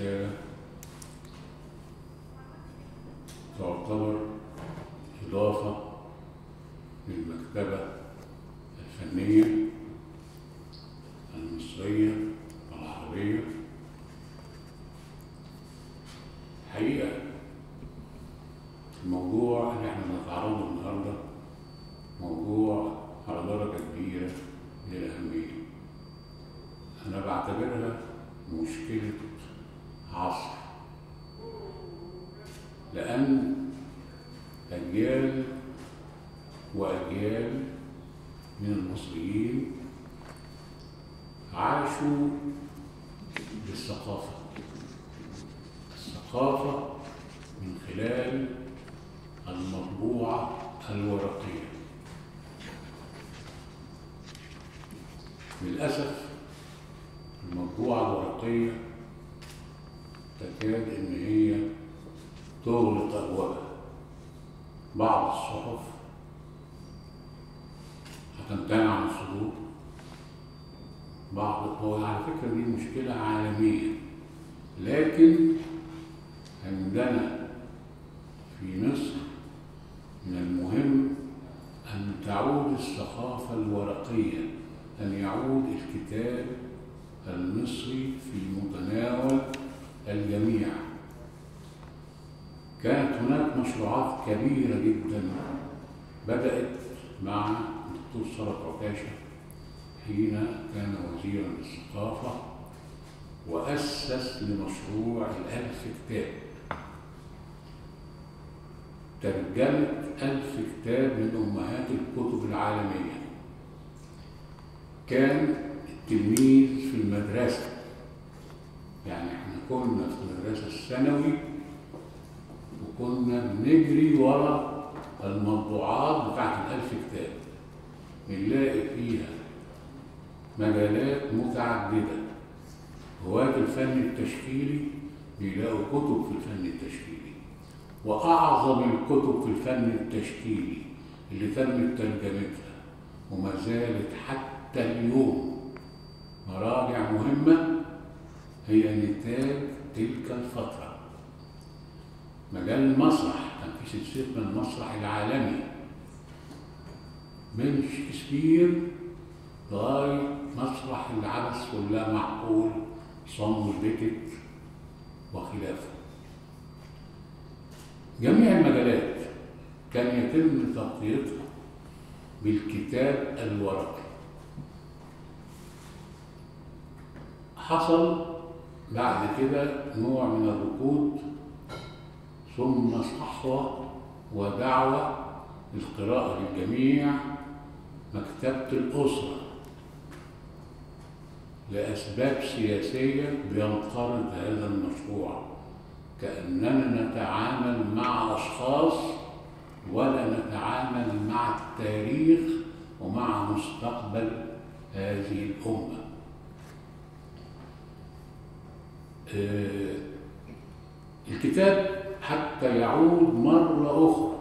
رسالة تعتبر إضافة للمكتبة الفنية المصرية العربية حقيقة الموضوع اللي احنا بنتعرضه النهارده موضوع على درجة كبيرة من الأهمية أنا بعتبرها مشكلة عصر لأن أجيال وأجيال من المصريين عاشوا بالثقافة الثقافة من خلال المطبوعة الورقية للأسف المطبوعة الورقية تكاد إن هي تغلق أبوابها بعض الصحف هتمتنع عن الصدور بعض هو على فكرة دي مشكلة عالمية لكن عندنا في مصر من المهم أن تعود الثقافة الورقية أن يعود الكتاب المصري في متناول الجميع كانت هناك مشروعات كبيرة جدا بدأت مع الدكتور صرف عكاشة حين كان وزيرا للثقافة وأسس لمشروع الألف كتاب ترجمة ألف كتاب من أمهات الكتب العالمية كان التلميذ في المدرسة يعني احنا كنا في المدرسة الثانوي وكنا بنجري ورا المطبوعات بتاعت الألف كتاب بنلاقي فيها مجالات متعددة هواة الفن التشكيلي بيلاقوا كتب في الفن التشكيلي وأعظم الكتب في الفن التشكيلي اللي تم ترجمتها وما زالت حتى اليوم مراجع مهمة هي نتاج تلك الفترة مجال المسرح كان في سلسلة من المسرح العالمي من شكسبير لغاية مسرح العبث واللا معقول صم البيكت وخلافه جميع المجالات كان يتم تغطيتها بالكتاب الورقي حصل بعد كده نوع من الركود ثم صحوة ودعوة للقراءة للجميع مكتبة الأسرة لأسباب سياسية بينقرض هذا المشروع كأننا نتعامل مع أشخاص ولا نتعامل مع التاريخ ومع مستقبل هذه الأمة آه الكتاب حتى يعود مرة أخرى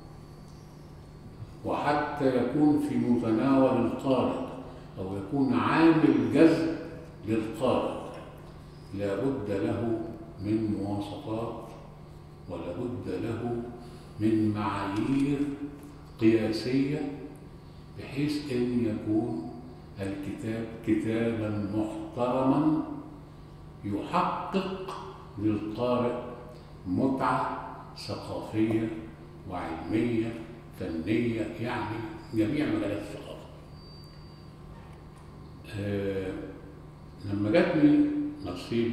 وحتى يكون في متناول القارئ أو يكون عامل جذب للقارئ لا بد له من مواصفات ولا بد له من معايير قياسية بحيث أن يكون الكتاب كتابا محترما يحقق للقارئ متعة ثقافية وعلمية فنية يعني جميع مجالات الثقافة آه لما جاتني نصيب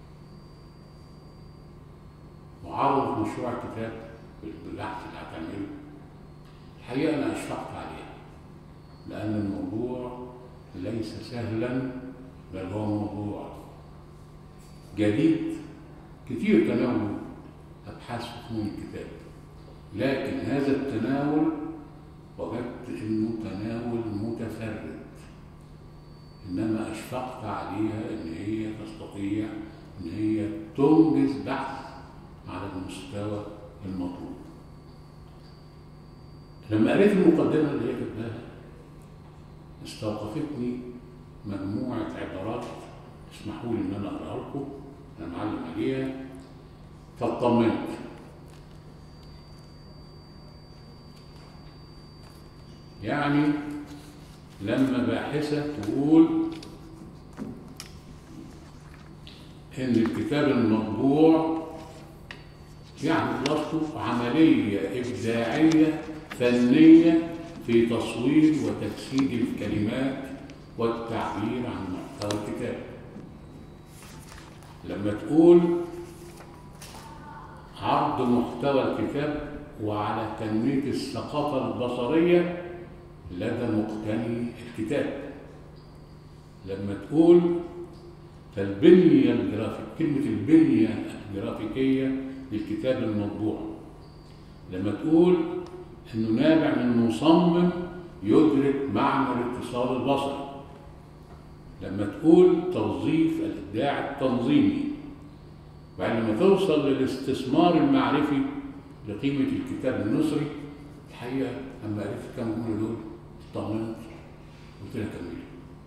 وعرض مشروع الكتاب بالبحث اللي هتعمله الحقيقة أنا أشفقت عليها لأن الموضوع ليس سهلا بل هو موضوع جديد كتير تناول أبحاث في فنون الكتاب لكن هذا التناول وجدت انه تناول متفرد انما اشفقت عليها ان هي تستطيع ان هي تنجز بحث على المستوى المطلوب لما قريت المقدمه اللي هي كتبها استوقفتني مجموعه عبارات اسمحوا لي ان انا اقراها لكم انا معلم عليها فاطمنت يعني لما باحثة تقول إن الكتاب المطبوع يعني خلاصته عملية إبداعية فنية في تصوير وتجسيد الكلمات والتعبير عن محتوى الكتاب لما تقول عرض محتوى الكتاب وعلى تنمية الثقافة البصرية لدى مقتني الكتاب لما تقول فالبنية الجرافيك كلمة البنية الجرافيكية للكتاب المطبوع لما تقول انه نابع من مصمم يدرك معنى الاتصال البصري لما تقول توظيف الابداع التنظيمي وعندما توصل للاستثمار المعرفي لقيمة الكتاب المصري الحقيقة لما عرفت كم جملة دول اطمنت قلت لها كملي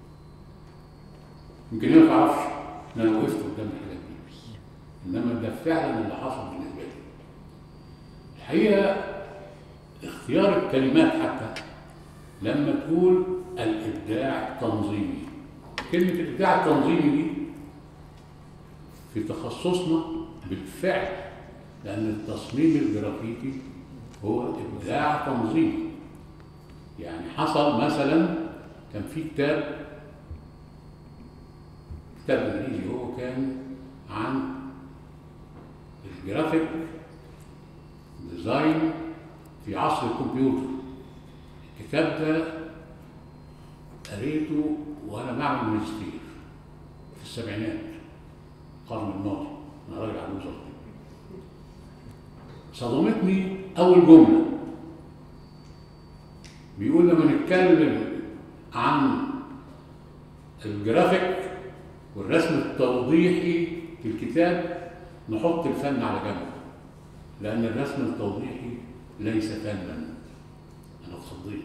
يمكن هي ما تعرفش ان انا وقفت قدام الحاجات دي انما ده فعلا اللي حصل بالنسبه لي الحقيقه اختيار الكلمات حتى لما تقول الابداع التنظيمي كلمه الابداع التنظيمي دي في تخصصنا بالفعل لان التصميم الجرافيكي هو ابداع تنظيمي يعني حصل مثلا كان في كتاب كتاب انجليزي هو كان عن الجرافيك ديزاين في عصر الكمبيوتر الكتاب ده قريته وانا بعمل ماجستير في السبعينات القرن الماضي انا راجل عجوز صدمتني اول جمله بيقول لما نتكلم عن الجرافيك والرسم التوضيحي في الكتاب نحط الفن على جنب لأن الرسم التوضيحي ليس فنا أنا اتخضيت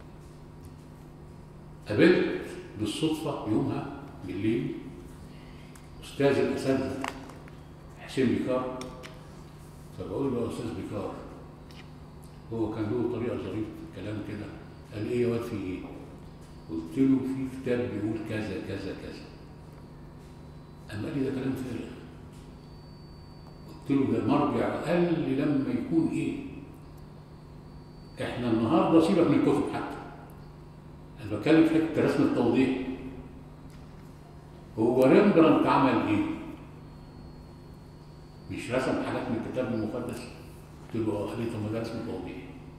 قابلت بالصدفة يومها بالليل أستاذ الأساتذة حسين بيكار فبقول له يا أستاذ بيكار هو كان له طريقة ظريفة في الكلام كده قال إيه يا واد في إيه؟ قلت له في كتاب بيقول كذا كذا كذا قام قال لي ده كلام فارغ قلت له ده مرجع قال لي لما يكون ايه احنا النهارده سيبك من الكتب حتى انا بتكلم في حته رسم التوضيح هو ريمبرانت عمل ايه مش رسم حاجات من الكتاب المقدس قلت له اه قال لي طب ما ده رسم توضيح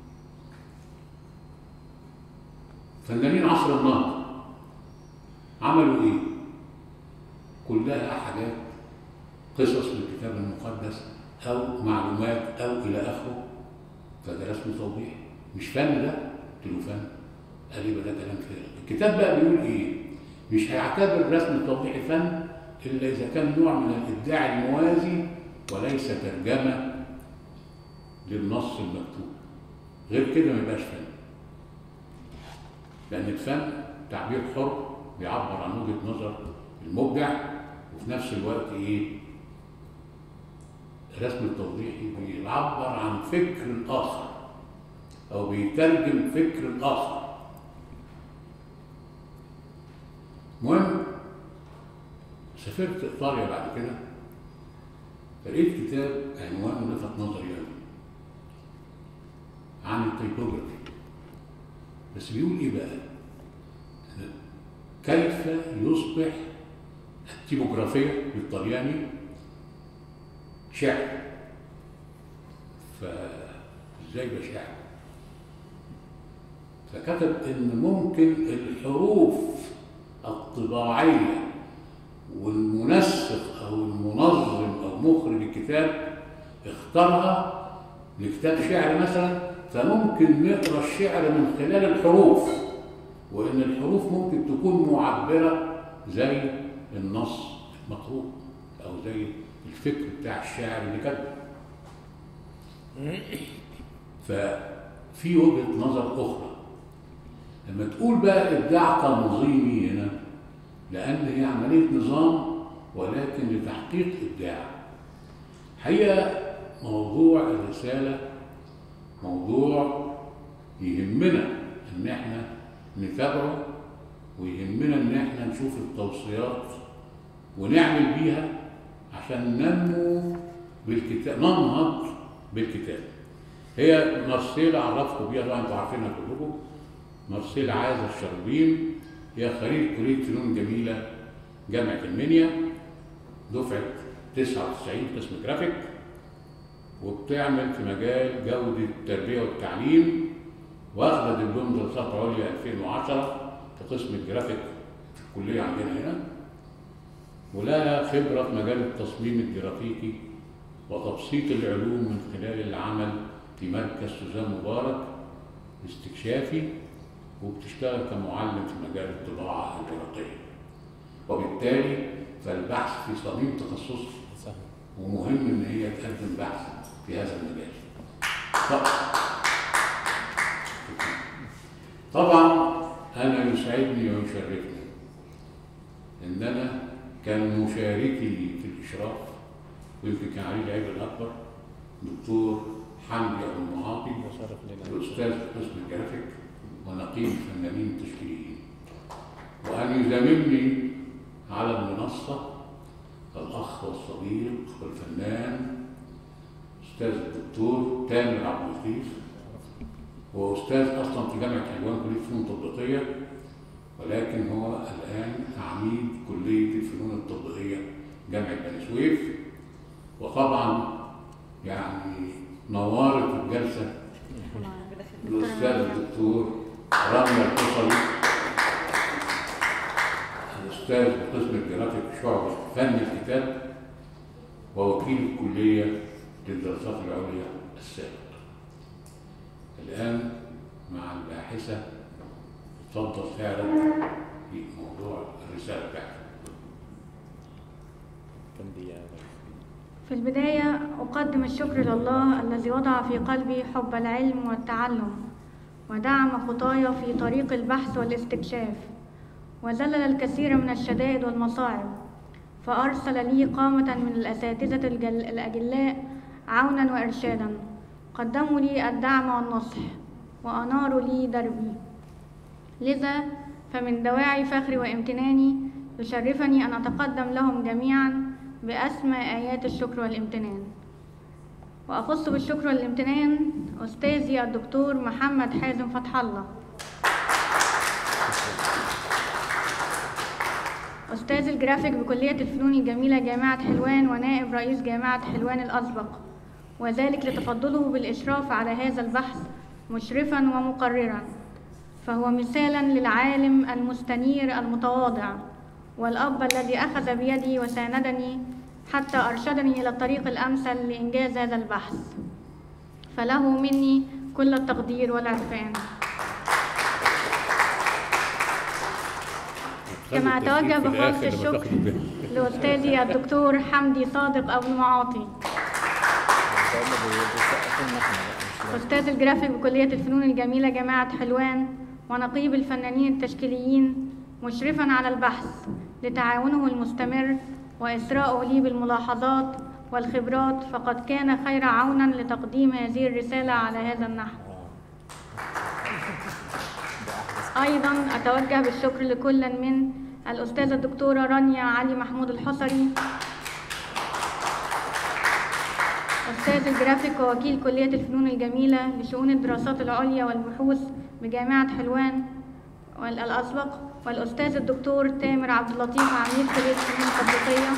فنانين عصر النهضه عملوا ايه كلها حاجات قصص من الكتاب المقدس او معلومات او الى اخره فده رسم توضيح مش فن ده قلت له فن قال لي ده كلام فارغ الكتاب بقى بيقول ايه مش هيعتبر الرسم التوضيحي فن الا اذا كان نوع من الابداع الموازي وليس ترجمه للنص المكتوب غير كده ما يبقاش فن لان الفن تعبير حر بيعبر عن وجهه نظر المبدع وفي نفس الوقت ايه الرسم التوضيحي بيعبر عن فكر الاخر او بيترجم فكر الاخر المهم سافرت ايطاليا بعد كده فلقيت كتاب عنوانه لفت نظري قوي عن التيبوجرافي بس بيقول ايه بقى كيف يصبح التيبوغرافية بالطلياني شعر فازاي يبقى شعر فكتب ان ممكن الحروف الطباعية والمنسق او المنظم او مخرج الكتاب اختارها لكتاب شعر مثلا فممكن نقرا الشعر من خلال الحروف وان الحروف ممكن تكون معبره زي النص المقروء او زي الفكر بتاع الشاعر اللي كتبه ففي وجهه نظر اخرى لما تقول بقى ابداع تنظيمي هنا لان هي عمليه نظام ولكن لتحقيق إبداع هي موضوع الرسالة موضوع يهمنا إن إحنا نتابعه ويهمنا إن إحنا نشوف التوصيات ونعمل بيها عشان ننمو بالكتاب ننهض بالكتاب هي مارسيل عرفكم بيها طبعا انتوا عارفينها كلكم مارسيل عايزة الشربين هي خريج كلية فنون جميلة جامعة المنيا دفعة 99 قسم جرافيك وبتعمل في مجال جودة التربية والتعليم واخدة دبلوم دراسات عليا 2010 في قسم الجرافيك في الكلية عندنا هنا ولها خبرة في مجال التصميم الجرافيكي وتبسيط العلوم من خلال العمل في مركز سوزان مبارك الاستكشافي وبتشتغل كمعلم في مجال الطباعة الورقية وبالتالي فالبحث في صميم تخصصي صح ومهم ان هي تقدم بحث في هذا المجال ط- طبعا انا يسعدني ويشرفني ان انا كان مشاركي في الاشراف ويمكن كان عليه العيب الاكبر دكتور حمدي ابو المعاطي شرف لنا الأستاذ في قسم الجرافيك ونقيب الفنانين التشكيليين وأن يزاملني على المنصة الأخ والصديق والفنان أستاذ الدكتور تامر عبد اللطيف هو أستاذ أصلا في جامعة حلوان كلية فنون تطبيقية ولكن هو الآن عميد كلية الفنون التطبيقية جامعة بني سويف وطبعا يعني نورت الجلسة الأستاذ الدكتور رامي الحصري الأستاذ بقسم الجرافيك شعبة فن الكتاب ووكيل الكلية للدراسات العليا السابق الآن مع الباحثة تفضل تعرض في موضوع الرسالة بتاعتك كم دقيقة في البداية أقدم الشكر لله الذي وضع في قلبي حب العلم والتعلم ودعم خطاي في طريق البحث والاستكشاف وذلل الكثير من الشدائد والمصاعب فأرسل لي قامة من الأساتذة الجل- الأجلاء عونا وإرشادا قدموا لي الدعم والنصح وأناروا لي دربي لذا فمن دواعي فخري وامتناني يشرفني أن أتقدم لهم جميعا بأسمى آيات الشكر والامتنان وأخص بالشكر والامتنان أستاذي الدكتور محمد حازم فتح الله أستاذ الجرافيك بكلية الفنون الجميلة جامعة حلوان ونائب رئيس جامعة حلوان الأسبق وذلك لتفضله بالإشراف على هذا البحث مشرفا ومقررا فهو مثالا للعالم المستنير المتواضع والأب الذي أخذ بيدي وساندني حتى أرشدني إلى الطريق الأمثل لإنجاز هذا البحث فله مني كل التقدير والعرفان كما أتوجه بخالص الشكر لأستاذي الدكتور حمدي صادق أبو المعاطي أستاذ الجرافيك بكلية الفنون الجميلة جامعة حلوان ونقيب الفنانين التشكيليين مشرفا على البحث لتعاونه المستمر وإسراءه لي بالملاحظات والخبرات فقد كان خير عونا لتقديم هذه الرسالة على هذا النحو أيضا أتوجه بالشكر لكل من الأستاذة الدكتورة رانيا علي محمود الحصري أستاذ الجرافيك ووكيل كلية الفنون الجميلة لشؤون الدراسات العليا والبحوث بجامعة حلوان والأسبق والأستاذ الدكتور تامر عبد اللطيف عميد كلية الفنون التطبيقية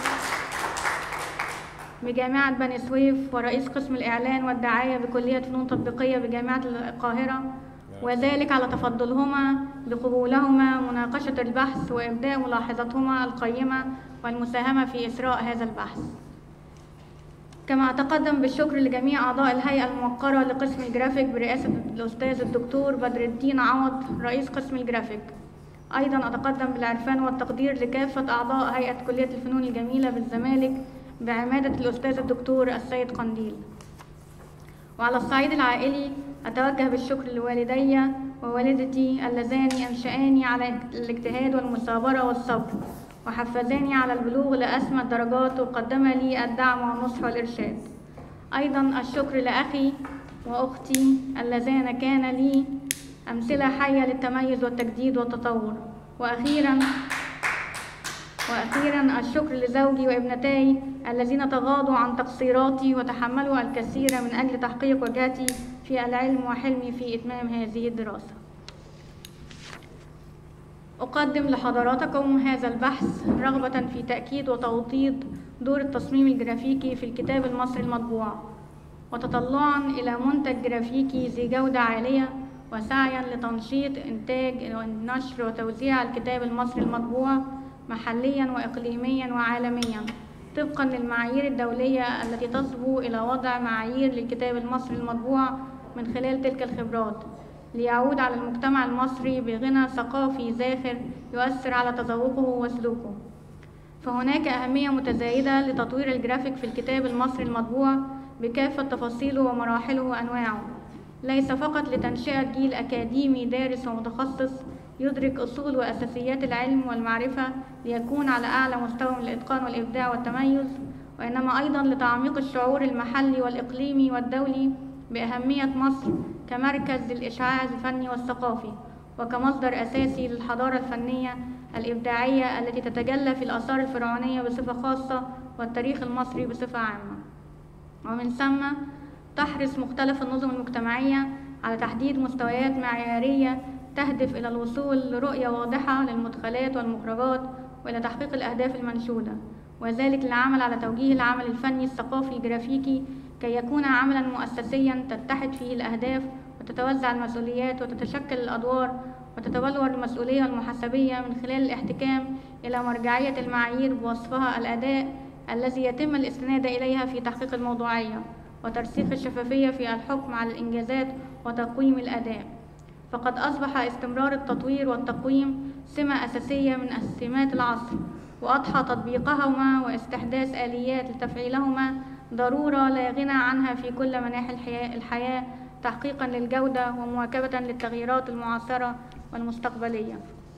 بجامعة بني سويف ورئيس قسم الإعلان والدعاية بكلية فنون تطبيقية بجامعة القاهرة وذلك على تفضلهما بقبولهما مناقشة البحث وإبداء ملاحظاتهما القيمة والمساهمة في إسراء هذا البحث كما أتقدم بالشكر لجميع أعضاء الهيئة الموقرة لقسم الجرافيك برئاسة الأستاذ الدكتور بدر الدين عوض رئيس قسم الجرافيك أيضا أتقدم بالعرفان والتقدير لكافة أعضاء هيئة كلية الفنون الجميلة بالزمالك بعمادة الأستاذ الدكتور السيد قنديل وعلى الصعيد العائلي أتوجه بالشكر لوالدي ووالدتي اللذان أنشأني على الاجتهاد والمثابرة والصبر وحفزاني على البلوغ لأسمى الدرجات وقدم لي الدعم والنصح والإرشاد أيضا الشكر لأخي وأختي اللذان كان لي أمثلة حية للتميز والتجديد والتطور وأخيرا وأخيرا الشكر لزوجي وابنتي الذين تغاضوا عن تقصيراتي وتحملوا الكثير من أجل تحقيق وجهتي في العلم وحلمي في إتمام هذه الدراسة أقدم لحضراتكم هذا البحث رغبة في تأكيد وتوطيد دور التصميم الجرافيكي في الكتاب المصري المطبوع وتطلعا إلى منتج جرافيكي ذي جودة عالية وسعيا لتنشيط إنتاج ونشر وتوزيع الكتاب المصري المطبوع محليا وإقليميا وعالميا طبقا للمعايير الدولية التي تصبو إلى وضع معايير للكتاب المصري المطبوع من خلال تلك الخبرات ليعود على المجتمع المصري بغنى ثقافي زاخر يؤثر على تذوقه وسلوكه فهناك أهمية متزايدة لتطوير الجرافيك في الكتاب المصري المطبوع بكافة تفاصيله ومراحله وأنواعه ليس فقط لتنشئة جيل أكاديمي دارس ومتخصص يدرك أصول وأساسيات العلم والمعرفة ليكون على أعلى مستوى من الإتقان والإبداع والتميز وإنما أيضا لتعميق الشعور المحلي والإقليمي والدولي بأهمية مصر كمركز للإشعاع الفني والثقافي وكمصدر أساسي للحضارة الفنية الإبداعية التي تتجلى في الآثار الفرعونية بصفة خاصة والتاريخ المصري بصفة عامة ومن ثم تحرص مختلف النظم المجتمعية على تحديد مستويات معيارية تهدف إلى الوصول لرؤية واضحة للمدخلات والمخرجات وإلى تحقيق الأهداف المنشودة وذلك للعمل على توجيه العمل الفني الثقافي الجرافيكي كي يكون عملا مؤسسيا تتحد فيه الأهداف وتتوزع المسؤوليات وتتشكل الأدوار وتتبلور المسؤولية والمحاسبية من خلال الاحتكام إلى مرجعية المعايير بوصفها الأداء الذي يتم الاستناد إليها في تحقيق الموضوعية وترسيخ الشفافية في الحكم على الإنجازات وتقويم الأداء فقد أصبح استمرار التطوير والتقويم سمة أساسية من سمات العصر وأضحى تطبيقهما واستحداث آليات لتفعيلهما ضرورة لا غنى عنها في كل مناحي الحياة تحقيقا للجودة ومواكبة للتغييرات المعاصرة والمستقبلية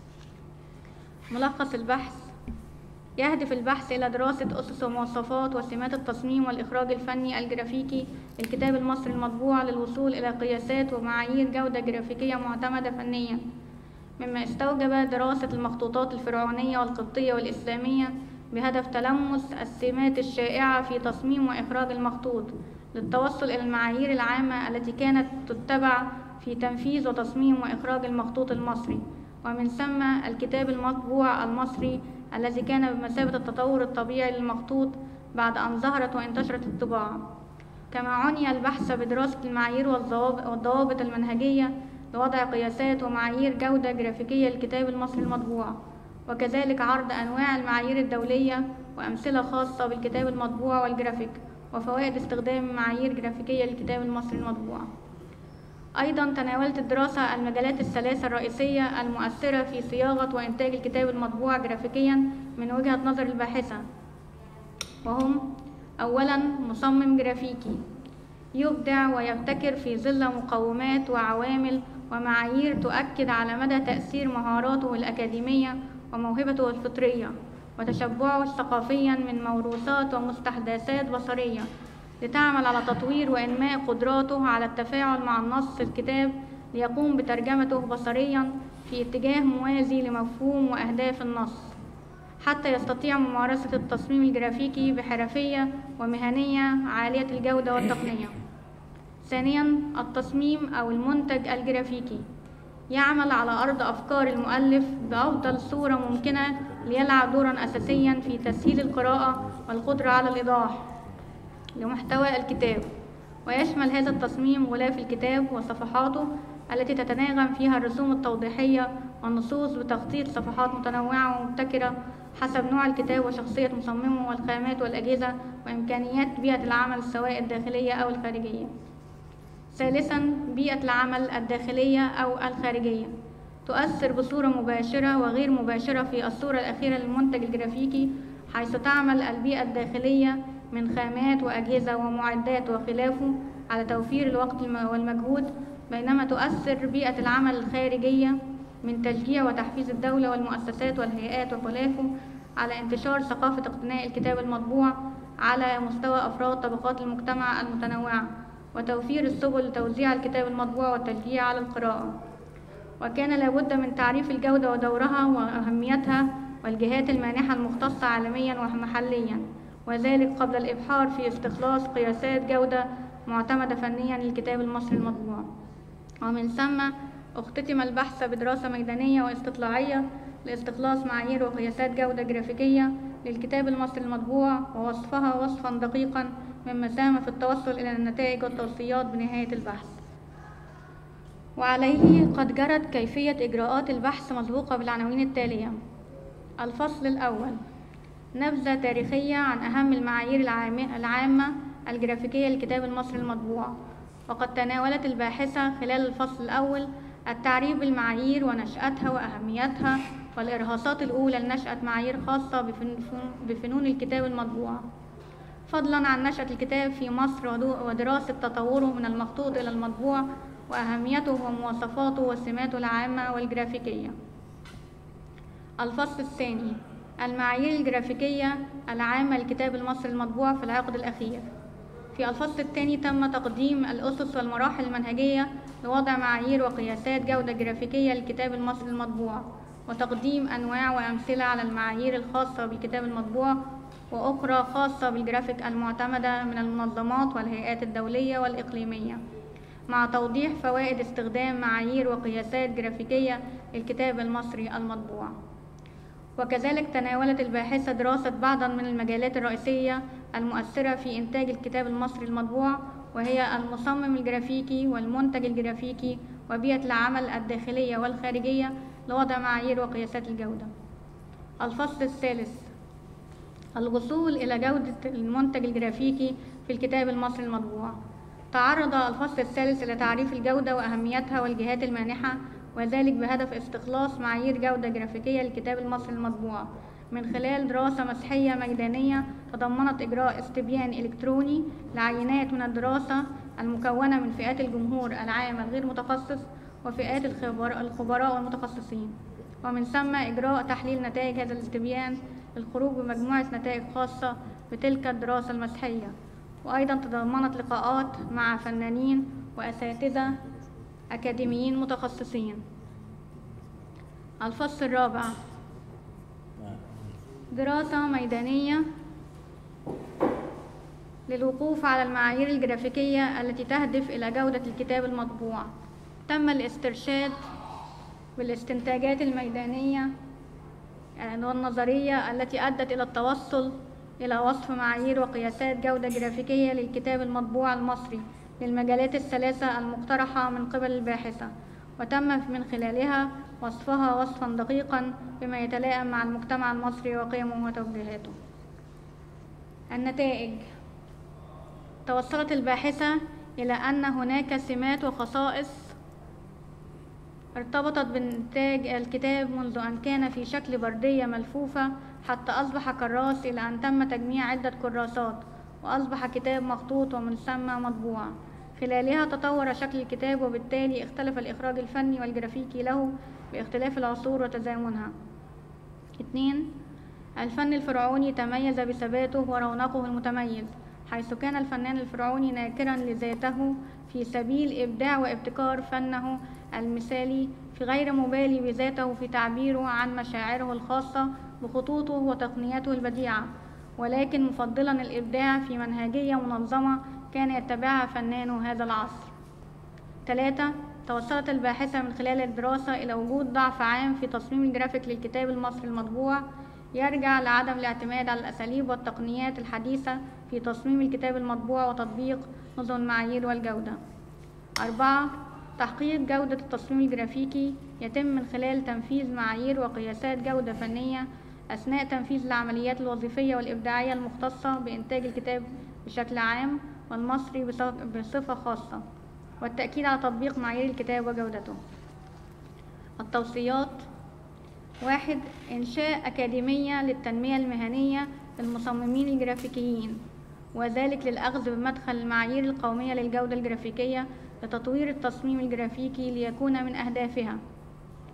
ملخص البحث يهدف البحث إلى دراسة أسس ومواصفات وسمات التصميم والإخراج الفني الجرافيكي للكتاب المصري المطبوع للوصول إلى قياسات ومعايير جودة جرافيكية معتمدة فنيا مما استوجب دراسة المخطوطات الفرعونية والقبطية والإسلامية بهدف تلمس السمات الشائعة في تصميم وإخراج المخطوط للتوصل إلى المعايير العامة التي كانت تتبع في تنفيذ وتصميم وإخراج المخطوط المصري ومن ثم الكتاب المطبوع المصري الذي كان بمثابة التطور الطبيعي للمخطوط بعد أن ظهرت وانتشرت الطباعة كما عني البحث بدراسة المعايير والضوابط المنهجية لوضع قياسات ومعايير جودة جرافيكية للكتاب المصري المطبوع وكذلك عرض أنواع المعايير الدولية وأمثلة خاصة بالكتاب المطبوع والجرافيك وفوائد استخدام معايير جرافيكية للكتاب المصري المطبوع أيضا تناولت الدراسة المجالات الثلاثة الرئيسية المؤثرة في صياغة وإنتاج الكتاب المطبوع جرافيكيا من وجهة نظر الباحثة وهم أولا مصمم جرافيكي يبدع ويبتكر في ظل مقومات وعوامل ومعايير تؤكد على مدى تأثير مهاراته الأكاديمية وموهبته الفطرية وتشبعه ثقافيا من موروثات ومستحدثات بصرية لتعمل على تطوير وإنماء قدراته على التفاعل مع النص الكتاب ليقوم بترجمته بصريا في اتجاه موازي لمفهوم وأهداف النص حتى يستطيع ممارسة التصميم الجرافيكي بحرفية ومهنية عالية الجودة والتقنية ثانيا التصميم أو المنتج الجرافيكي يعمل على أرض أفكار المؤلف بأفضل صورة ممكنة ليلعب دورا أساسيا في تسهيل القراءة والقدرة على الإيضاح لمحتوى الكتاب ويشمل هذا التصميم غلاف الكتاب وصفحاته التي تتناغم فيها الرسوم التوضيحية والنصوص بتخطيط صفحات متنوعة ومبتكرة حسب نوع الكتاب وشخصية مصممه والخامات والأجهزة وإمكانيات بيئة العمل سواء الداخلية أو الخارجية ثالثا بيئة العمل الداخلية أو الخارجية تؤثر بصورة مباشرة وغير مباشرة في الصورة الأخيرة للمنتج الجرافيكي حيث تعمل البيئة الداخلية من خامات وأجهزة ومعدات وخلافه على توفير الوقت والمجهود بينما تؤثر بيئة العمل الخارجية من تشجيع وتحفيز الدولة والمؤسسات والهيئات وخلافه على انتشار ثقافة اقتناء الكتاب المطبوع على مستوى أفراد طبقات المجتمع المتنوعة وتوفير السبل لتوزيع الكتاب المطبوع والتشجيع على القراءة وكان لابد من تعريف الجودة ودورها وأهميتها والجهات المانحة المختصة عالميا ومحليا وذلك قبل الإبحار في استخلاص قياسات جودة معتمدة فنيا للكتاب المصري المطبوع ومن ثم اختتم البحث بدراسة ميدانية واستطلاعية لاستخلاص معايير وقياسات جودة جرافيكية للكتاب المصري المطبوع ووصفها وصفا دقيقا مما ساهم في التوصل إلى النتائج والتوصيات بنهاية البحث وعليه قد جرت كيفية إجراءات البحث مسبوقة بالعناوين التالية الفصل الأول نبذة تاريخية عن أهم المعايير العام- العامة الجرافيكية للكتاب المصري المطبوع وقد تناولت الباحثة خلال الفصل الأول التعريف بالمعايير ونشأتها وأهميتها والإرهاصات الأولى لنشأة معايير خاصة بفن- بفنون الكتاب المطبوع فضلا عن نشأة الكتاب في مصر ودو- ودراسة تطوره من المخطوط إلى المطبوع وأهميته ومواصفاته وسماته العامة والجرافيكية الفصل الثاني المعايير الجرافيكية العامة للكتاب المصري المطبوع في العقد الأخير في الفصل الثاني تم تقديم الأسس والمراحل المنهجية لوضع معايير وقياسات جودة جرافيكية للكتاب المصري المطبوع وتقديم أنواع وأمثلة على المعايير الخاصة بالكتاب المطبوع وأخرى خاصة بالجرافيك المعتمدة من المنظمات والهيئات الدولية والإقليمية مع توضيح فوائد استخدام معايير وقياسات جرافيكية للكتاب المصري المطبوع وكذلك تناولت الباحثة دراسة بعضا من المجالات الرئيسية المؤثرة في إنتاج الكتاب المصري المطبوع وهي المصمم الجرافيكي والمنتج الجرافيكي وبيئة العمل الداخلية والخارجية لوضع معايير وقياسات الجودة الفصل الثالث الوصول إلى جودة المنتج الجرافيكي في الكتاب المصري المطبوع تعرض الفصل الثالث إلى تعريف الجودة وأهميتها والجهات المانحة وذلك بهدف استخلاص معايير جودة جرافيكية للكتاب المصري المطبوع من خلال دراسة مسحية ميدانية تضمنت إجراء استبيان إلكتروني لعينات من الدراسة المكونة من فئات الجمهور العام الغير متخصص وفئات الخبر- الخبراء والمتخصصين ومن ثم إجراء تحليل نتائج هذا الاستبيان للخروج بمجموعة نتائج خاصة بتلك الدراسة المسحية وأيضا تضمنت لقاءات مع فنانين وأساتذة أكاديميين متخصصين الفصل الرابع دراسة ميدانية للوقوف على المعايير الجرافيكية التي تهدف إلى جودة الكتاب المطبوع تم الاسترشاد بالاستنتاجات الميدانية والنظرية التي أدت إلى التوصل إلى وصف معايير وقياسات جودة جرافيكية للكتاب المطبوع المصري للمجالات الثلاثة المقترحة من قبل الباحثة وتم من خلالها وصفها وصفا دقيقا بما يتلائم مع المجتمع المصري وقيمه وتوجيهاته النتائج توصلت الباحثة إلى أن هناك سمات وخصائص ارتبطت بإنتاج الكتاب منذ أن كان في شكل بردية ملفوفة حتى أصبح كراس إلى أن تم تجميع عدة كراسات وأصبح كتاب مخطوط ومن ثم مطبوع خلالها تطور شكل الكتاب وبالتالي اختلف الإخراج الفني والجرافيكي له باختلاف العصور وتزامنها اتنين الفن الفرعوني تميز بثباته ورونقه المتميز حيث كان الفنان الفرعوني ناكرا لذاته في سبيل إبداع وابتكار فنه المثالي في غير مبالي بذاته في تعبيره عن مشاعره الخاصة بخطوطه وتقنياته البديعة ولكن مفضلا الإبداع في منهجية منظمة كان يتبعها فنانو هذا العصر ثلاثة توصلت الباحثة من خلال الدراسة إلى وجود ضعف عام في تصميم الجرافيك للكتاب المصري المطبوع يرجع لعدم الاعتماد على الأساليب والتقنيات الحديثة في تصميم الكتاب المطبوع وتطبيق نظم المعايير والجودة أربعة تحقيق جودة التصميم الجرافيكي يتم من خلال تنفيذ معايير وقياسات جودة فنية أثناء تنفيذ العمليات الوظيفية والإبداعية المختصة بإنتاج الكتاب بشكل عام والمصري بصف- بصفة خاصة والتأكيد على تطبيق معايير الكتاب وجودته التوصيات واحد إنشاء أكاديمية للتنمية المهنية للمصممين الجرافيكيين وذلك للأخذ بمدخل المعايير القومية للجودة الجرافيكية لتطوير التصميم الجرافيكي ليكون من أهدافها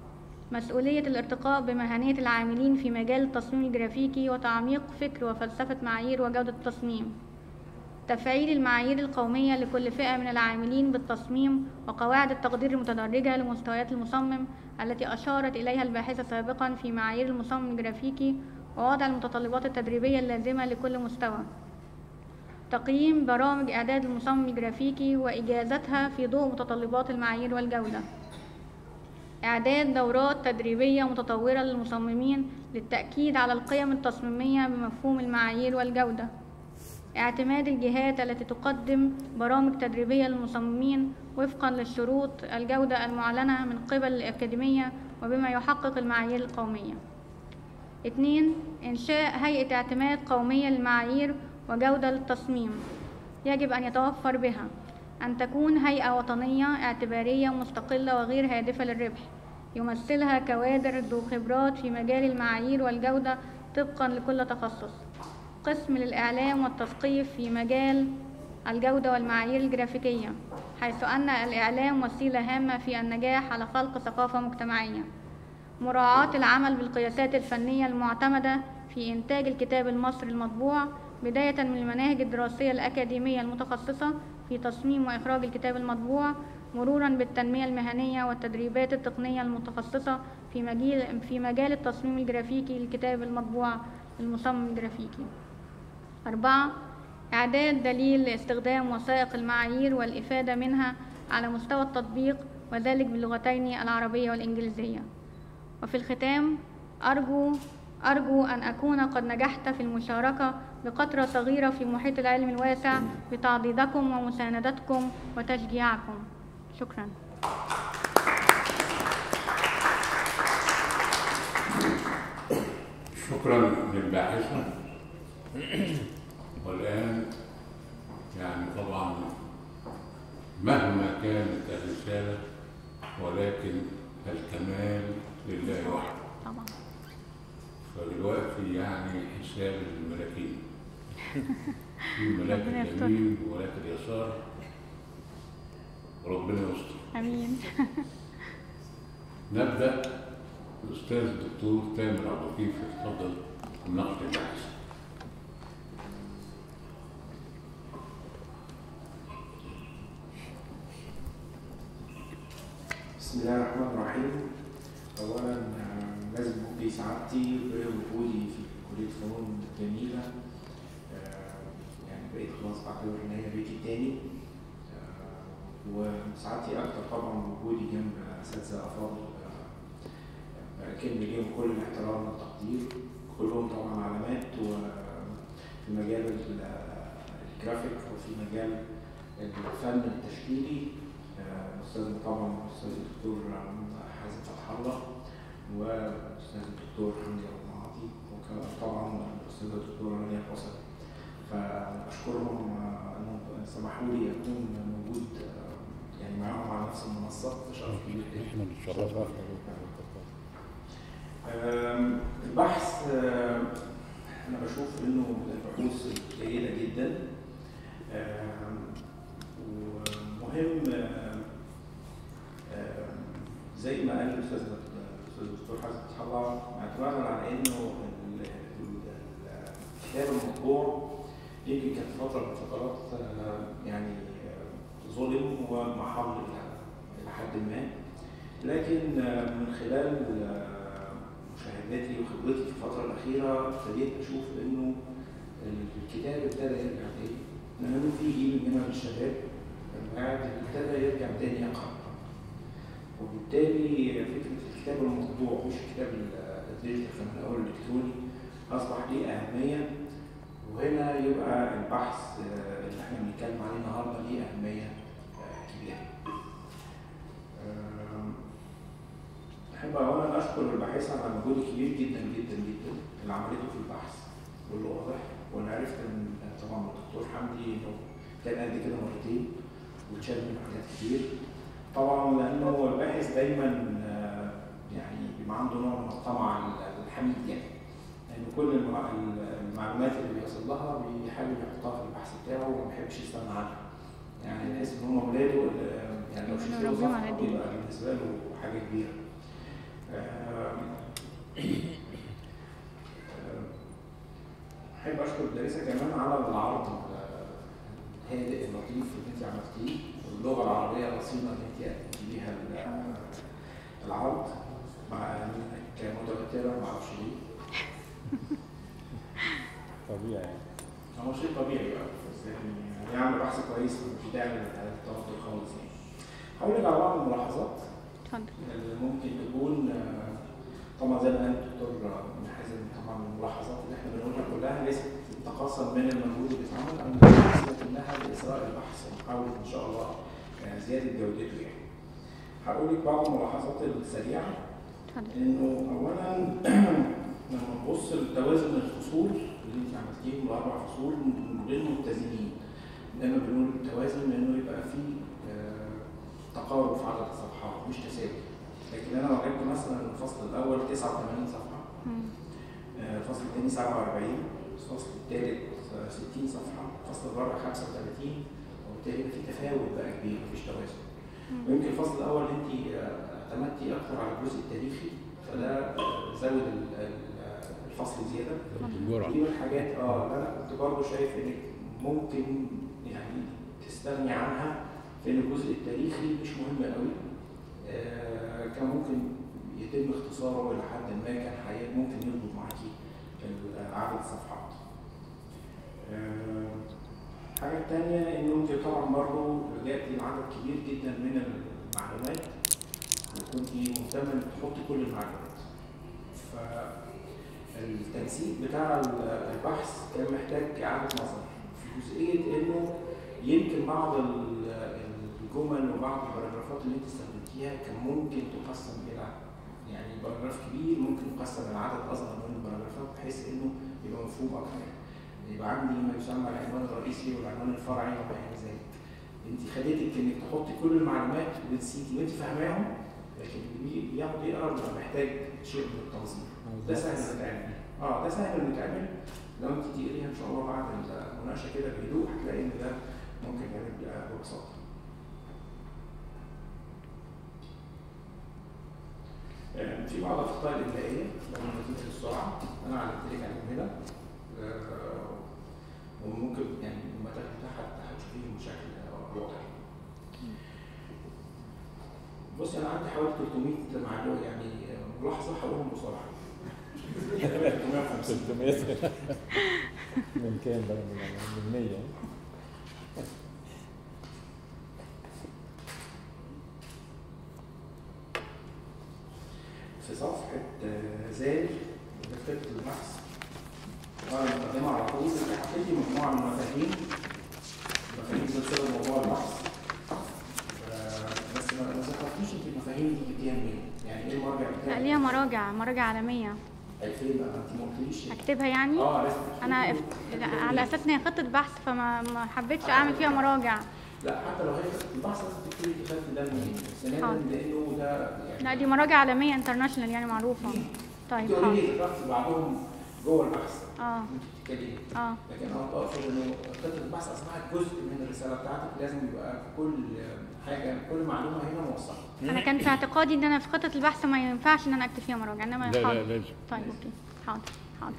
مسؤولية الارتقاء بمهنية العاملين في مجال التصميم الجرافيكي وتعميق فكر وفلسفة معايير وجودة التصميم تفعيل المعايير القومية لكل فئة من العاملين بالتصميم وقواعد التقدير المتدرجة لمستويات المصمم التي أشارت إليها الباحثة سابقا في معايير المصمم الجرافيكي ووضع المتطلبات التدريبية اللازمة لكل مستوى تقييم برامج إعداد المصمم الجرافيكي وإجازتها في ضوء متطلبات المعايير والجودة إعداد دورات تدريبية متطورة للمصممين للتأكيد على القيم التصميمية بمفهوم المعايير والجودة اعتماد الجهات التي تقدم برامج تدريبية للمصممين وفقا للشروط الجودة المعلنة من قبل الأكاديمية وبما يحقق المعايير القومية اتنين إنشاء هيئة اعتماد قومية للمعايير وجودة للتصميم يجب أن يتوفر بها أن تكون هيئة وطنية اعتبارية مستقلة وغير هادفة للربح يمثلها كوادر ذو خبرات في مجال المعايير والجودة طبقا لكل تخصص قسم للإعلام والتثقيف في مجال الجودة والمعايير الجرافيكية حيث أن الإعلام وسيلة هامة في النجاح على خلق ثقافة مجتمعية مراعاة العمل بالقياسات الفنية المعتمدة في إنتاج الكتاب المصري المطبوع بداية من المناهج الدراسية الأكاديمية المتخصصة في تصميم وإخراج الكتاب المطبوع مرورا بالتنمية المهنية والتدريبات التقنية المتخصصة في مجال في مجال التصميم الجرافيكي للكتاب المطبوع للمصمم الجرافيكي. أربعة إعداد دليل لاستخدام وثائق المعايير والإفادة منها على مستوى التطبيق وذلك باللغتين العربية والإنجليزية. وفي الختام أرجو أرجو أن أكون قد نجحت في المشاركة بقطرة صغيرة في محيط العلم الواسع بتعضيدكم ومساندتكم وتشجيعكم شكرا شكرا للباحثة والآن يعني طبعا مهما كانت الرسالة ولكن الكمال لله وحده طبعا فدلوقتي يعني حساب الملاكين في ملاك ربنا يستر. اليمين وملاك اليسار وربنا يستر أمين نبدأ الأستاذ الدكتور تامر عبد اللطيف يتفضل مناقشة البحث بسم الله الرحمن الرحيم اولا آه، لازم ابدي سعادتي بوجودي في كليه فنون جميله آه، يعني بقيت خلاص بعتبر ان هي بيتي التاني آه، وسعادتي اكتر طبعا بوجودي جنب اساتذه افاضل آه، بأكن ليهم كل الاحترام والتقدير كلهم طبعا علامات وفي مجال ال- الجرافيك وفي مجال الفن التشكيلي آه، استاذ طبعا الاستاذ الدكتور حازم فتح الله والاستاذ الدكتور حمدي ابو معاطي وطبعا الاستاذه الدكتوره رانيا حسن فاشكرهم آه، انهم سمحوا لي اكون موجود آه، يعني معاهم على نفس المنصه شرف كبير جدا احنا بنتشرف آم، البحث آم، انا بشوف انه من البحوث الجيده جدا آم، ومهم آم، آم، زي ما قال الاستاذ الاستاذ الدكتور حسن فتح الله اعتمادا على انه ال- ال- الكتاب المطبوع يمكن كانت فتره من الفترات آه، يعني آه، ظلم ومحل إلى- الى حد ما لكن آه، من خلال آه، مشاهداتي وخبرتي في الفترة الأخيرة ابتديت أشوف إنه الكتاب ابتدى يرجع تاني لأنه في جيل مننا من الشباب كان قاعد ابتدى يرجع تاني يقرأ وبالتالي فكرة الكتاب المطبوع مش الكتاب ال- الديجيتال كمان أو الإلكتروني أصبح ليه أهمية وهنا يبقى البحث آه، اللي احنا بنتكلم عليه النهارده ليه أهمية آه، كبيرة. آم، أحب أولا أشكر الباحثة على المجهود الكبير جدا جدا جدا اللي عملته في البحث واللي واضح وأنا عرفت من طبعا من الدكتور حمدي إنه كان قد كده مرتين واتشال منه حاجات كتير طبعا لأنه الباحث دايما آه، يعني بيبقى عنده نوع من الطمع الحميد يعني لأن كل المع- المعلومات اللي بيصل لها بيحاول يحطها في البحث بتاعه وما بيحبش يستغنى عنها يعني تحس إن هم ولاده اللي- يعني لو شفت له ربنا على صفحة دين. بيبقى بالنسبة له حاجة كبيرة. آه، أحب أشكر الدارسة كمان على العرض الهادئ اللطيف اللي أنت عملتيه واللغة العربية الأصيلة اللي أنت قدمتي بيها ال- العرض مع إنك متوترة معرفش ليه طبيعي يعني. هو شيء طبيعي بقى بس يعني يعمل بحث كويس مش داعي للتوتر خالص يعني. هقول لك على بعض الملاحظات اتفضل اللي ممكن تكون آه، طبعا زي ما قال الدكتور حازم طبعا الملاحظات اللي احنا بنقولها كلها ليست تقاصا من المجهود اللي اتعمل او ليست انها لاثراء البحث ومحاوله ان شاء الله آه، زياده جودته يعني. هقول لك بعض الملاحظات السريعه اتفضل انه اولا لما نبص لتوازن الفصول اللي انت عملتيهم الاربع فصول غير متزنين دايما بنقول التوازن انه يبقى فيه آه، تقارب في عدد الصفحات مش تساوي لكن انا وجدت مثلا الفصل الاول 89 صفحه مم. آه، الفصل الثاني 47 الفصل الثالث آه، 60 صفحه الفصل الرابع 35 وبالتالي يبقى في تفاوت بقى كبير مفيش توازن مم. ويمكن الفصل الاول انت آه، اعتمدتي اكتر على الجزء التاريخي فده آه، زود ال- ال- الفصل زياده الجرعه دي من الحاجات اه لا لا كنت برضه شايف انك ممكن يعني تستغني عنها لان الجزء التاريخي مش مهم قوي آه كان ممكن يتم اختصاره الى حد ما كان حقيقي ممكن يضبط معاكي ال- عدد الصفحات. آه الحاجة التانية انه انت طبعا برضه لجأتي لعدد كبير جدا من المعلومات وكنت مهتمة انك تحطي كل المعلومات. ف التنسيق بتاع ال- البحث كان محتاج إعادة نظر في جزئية إنه يمكن بعض ال- الجمل وبعض البراجرافات اللي أنت استخدمتيها كان ممكن تقسم إلى يعني باراجراف كبير ممكن يقسم إلى عدد أصغر من البراجرافات بحيث إنه يبقى مفهوم أكتر يبقى عندي ما يسمى العنوان الرئيسي والعنوان الفرعي وما إلى ذلك. أنت خليتك إنك تحطي كل المعلومات ونسيتي وأنت فاهماهم لكن اللي بياخد يقرا بيبقى محتاج شيء من التنظيم. ده سهل انه يتعمل اه ده سهل انه يتعمل لو انت تقريها ان شاء الله بعد المناقشه كده بهدوء هتلاقي ان ده ممكن يعمل بقى ببساطه. آه، في بعض الاخطاء الاملائيه لو نتيجه السرعه انا علمت لك عليهم هنا آه، وممكن يعني لما تاخدي تحت هتشوفيهم بشكل واضح. بصي انا عندي حوالي 300 معلومه يعني ملاحظه هقولهم بسرعه. 350 300 من كام بقى من من 100 في صفحة آه، زال دفتر البحث ورا المقدمة على طول انت حطيت لي مجموعة من المفاهيم مفاهيم سلسلة موضوع البحث آه، بس ما ما ذكرتيش انت المفاهيم دي جبتيها منين؟ يعني ايه المرجع لا بتاعك؟ ليها مراجع مراجع عالمية أي فين بقى؟ انت ما قلتليش اكتبها يعني اه لازم انا تكتبي. اف... لا، على اساس ان هي خطة بحث فما ما حبيتش اعمل فيها مراجع لا حتى لو هي خدت البحث لازم تكتبي انت خدت ده منين؟ ثانيا حاضر. لانه ده يعني لا دي مراجع عالمية انترناشونال يعني معروفة طيب انت اوريدي حاضر ذكرت بعضهم جوه البحث اه انت بتتكلمي اه لكن انا اقصد انه خطه البحث اصبحت جزء من الرساله بتاعتك لازم يبقى كل حاجه كل معلومه هنا موثقه. انا كان في اعتقادي ان انا في خطة البحث ما ينفعش ان انا اكتب فيها مراجع انما لا لا حاضر لازم طيب اوكي حاضر حاضر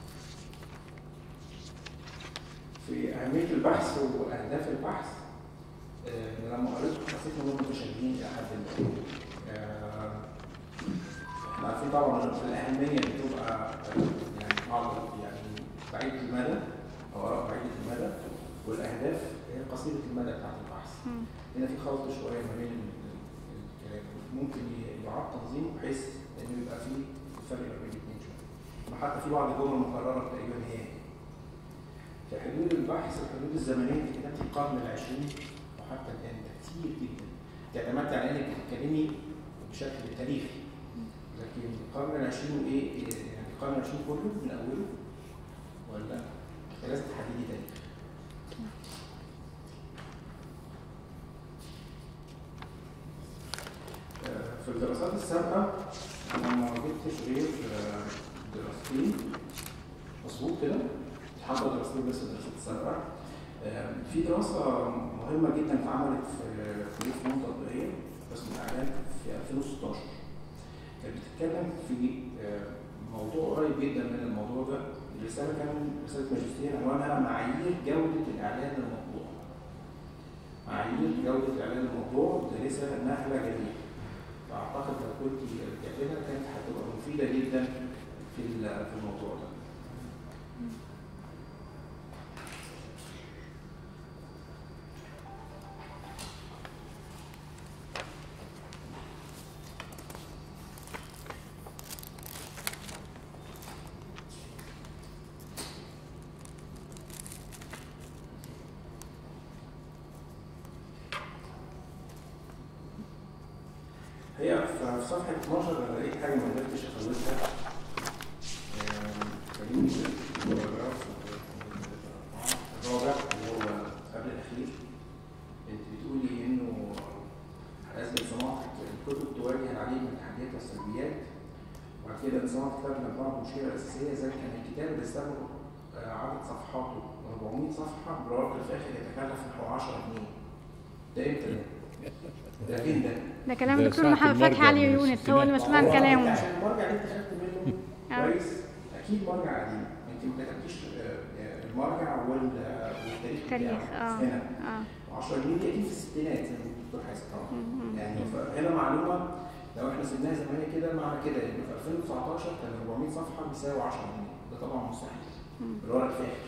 في اهميه البحث واهداف البحث آه، لما قريتهم حسيت انهم متشابهين الى حد ما. آه، احنا عارفين طبعا ان الاهميه بتبقى آه، يعني بعض يعني بعيده المدى او اراء بعيده المدى والاهداف هي قصيره المدى بتاعت البحث. مم. هنا في خلط شويه ما بين ال- ال- الكلام ممكن ي- يعاد تنظيمه بحيث انه يبقى فيه فرق ما بين الاثنين شويه حتى في بعض الجمل مكرره تقريبا هي هي. في حدود البحث الحدود الزمنيه اللي كتبت القرن العشرين وحتى الان ده كتير جدا انت اعتمدت على انك تتكلمي بشكل تاريخي لكن القرن العشرين وايه إيه- يعني القرن العشرين كله من اوله ولا أنت لازم تحددي تاريخ آه، في الدراسات السابقة أنا ما جبتش غير آه، دراستين مظبوط كده حاطط دراستين بس الدراسات السابقة آه، في دراسة مهمة جدا اتعملت في كلية فنون تطبيقية قسم الإعلام في 2016 كانت بتتكلم في آه، موضوع قريب جدا من الموضوع ده الرسالة كان رسالة ماجستير عنوانها معايير جودة الإعلان للموضوع معايير جودة الإعلان للموضوع مدرسة نهلة جميل فأعتقد لو كنت رجعت لها كانت هتبقى مفيدة جدا في ال- في الموضوع ده هي في في صفحة 12 أنا لقيت حاجة ما قدرتش أخلصها آم، خليني في الباراجراف الرابع اللي هو قبل الأخير أنت بتقولي إنه أثبت صناعة الكتب تواجه العديد من التحديات والسلبيات وبعد كده إن صناعة الكتاب من بعض المشكلة الأساسية ذلك أن الكتاب اللي استغرق آه، عدد صفحاته 400 صفحة بالورق الفاخر يتكلف نحو 10 جنيه ده إمتى ده؟ ده فين ده؟ ده كلام ده دكتور ساعة محمد المرجع فتحي علي من يونس هو اللي الستينات. مسؤول عن هو كلامه عشان المرجع اللي انت خدت منه آه. كويس اكيد مرجع قديم انت ما كتبتيش آه، آه، المرجع وال- آه، والتاريخ تاريخ بتاعه اه هنا اه 10 جنيه دي اكيد في الستينات زي ما الدكتور حاسس طبعا مم. يعني فهنا معلومه لو احنا سيبناها زي ما هي كده معنى كده ان في 2019 كان 400 صفحه بيساوي 10 جنيه ده طبعا مستحيل مم. بالورق الفاخر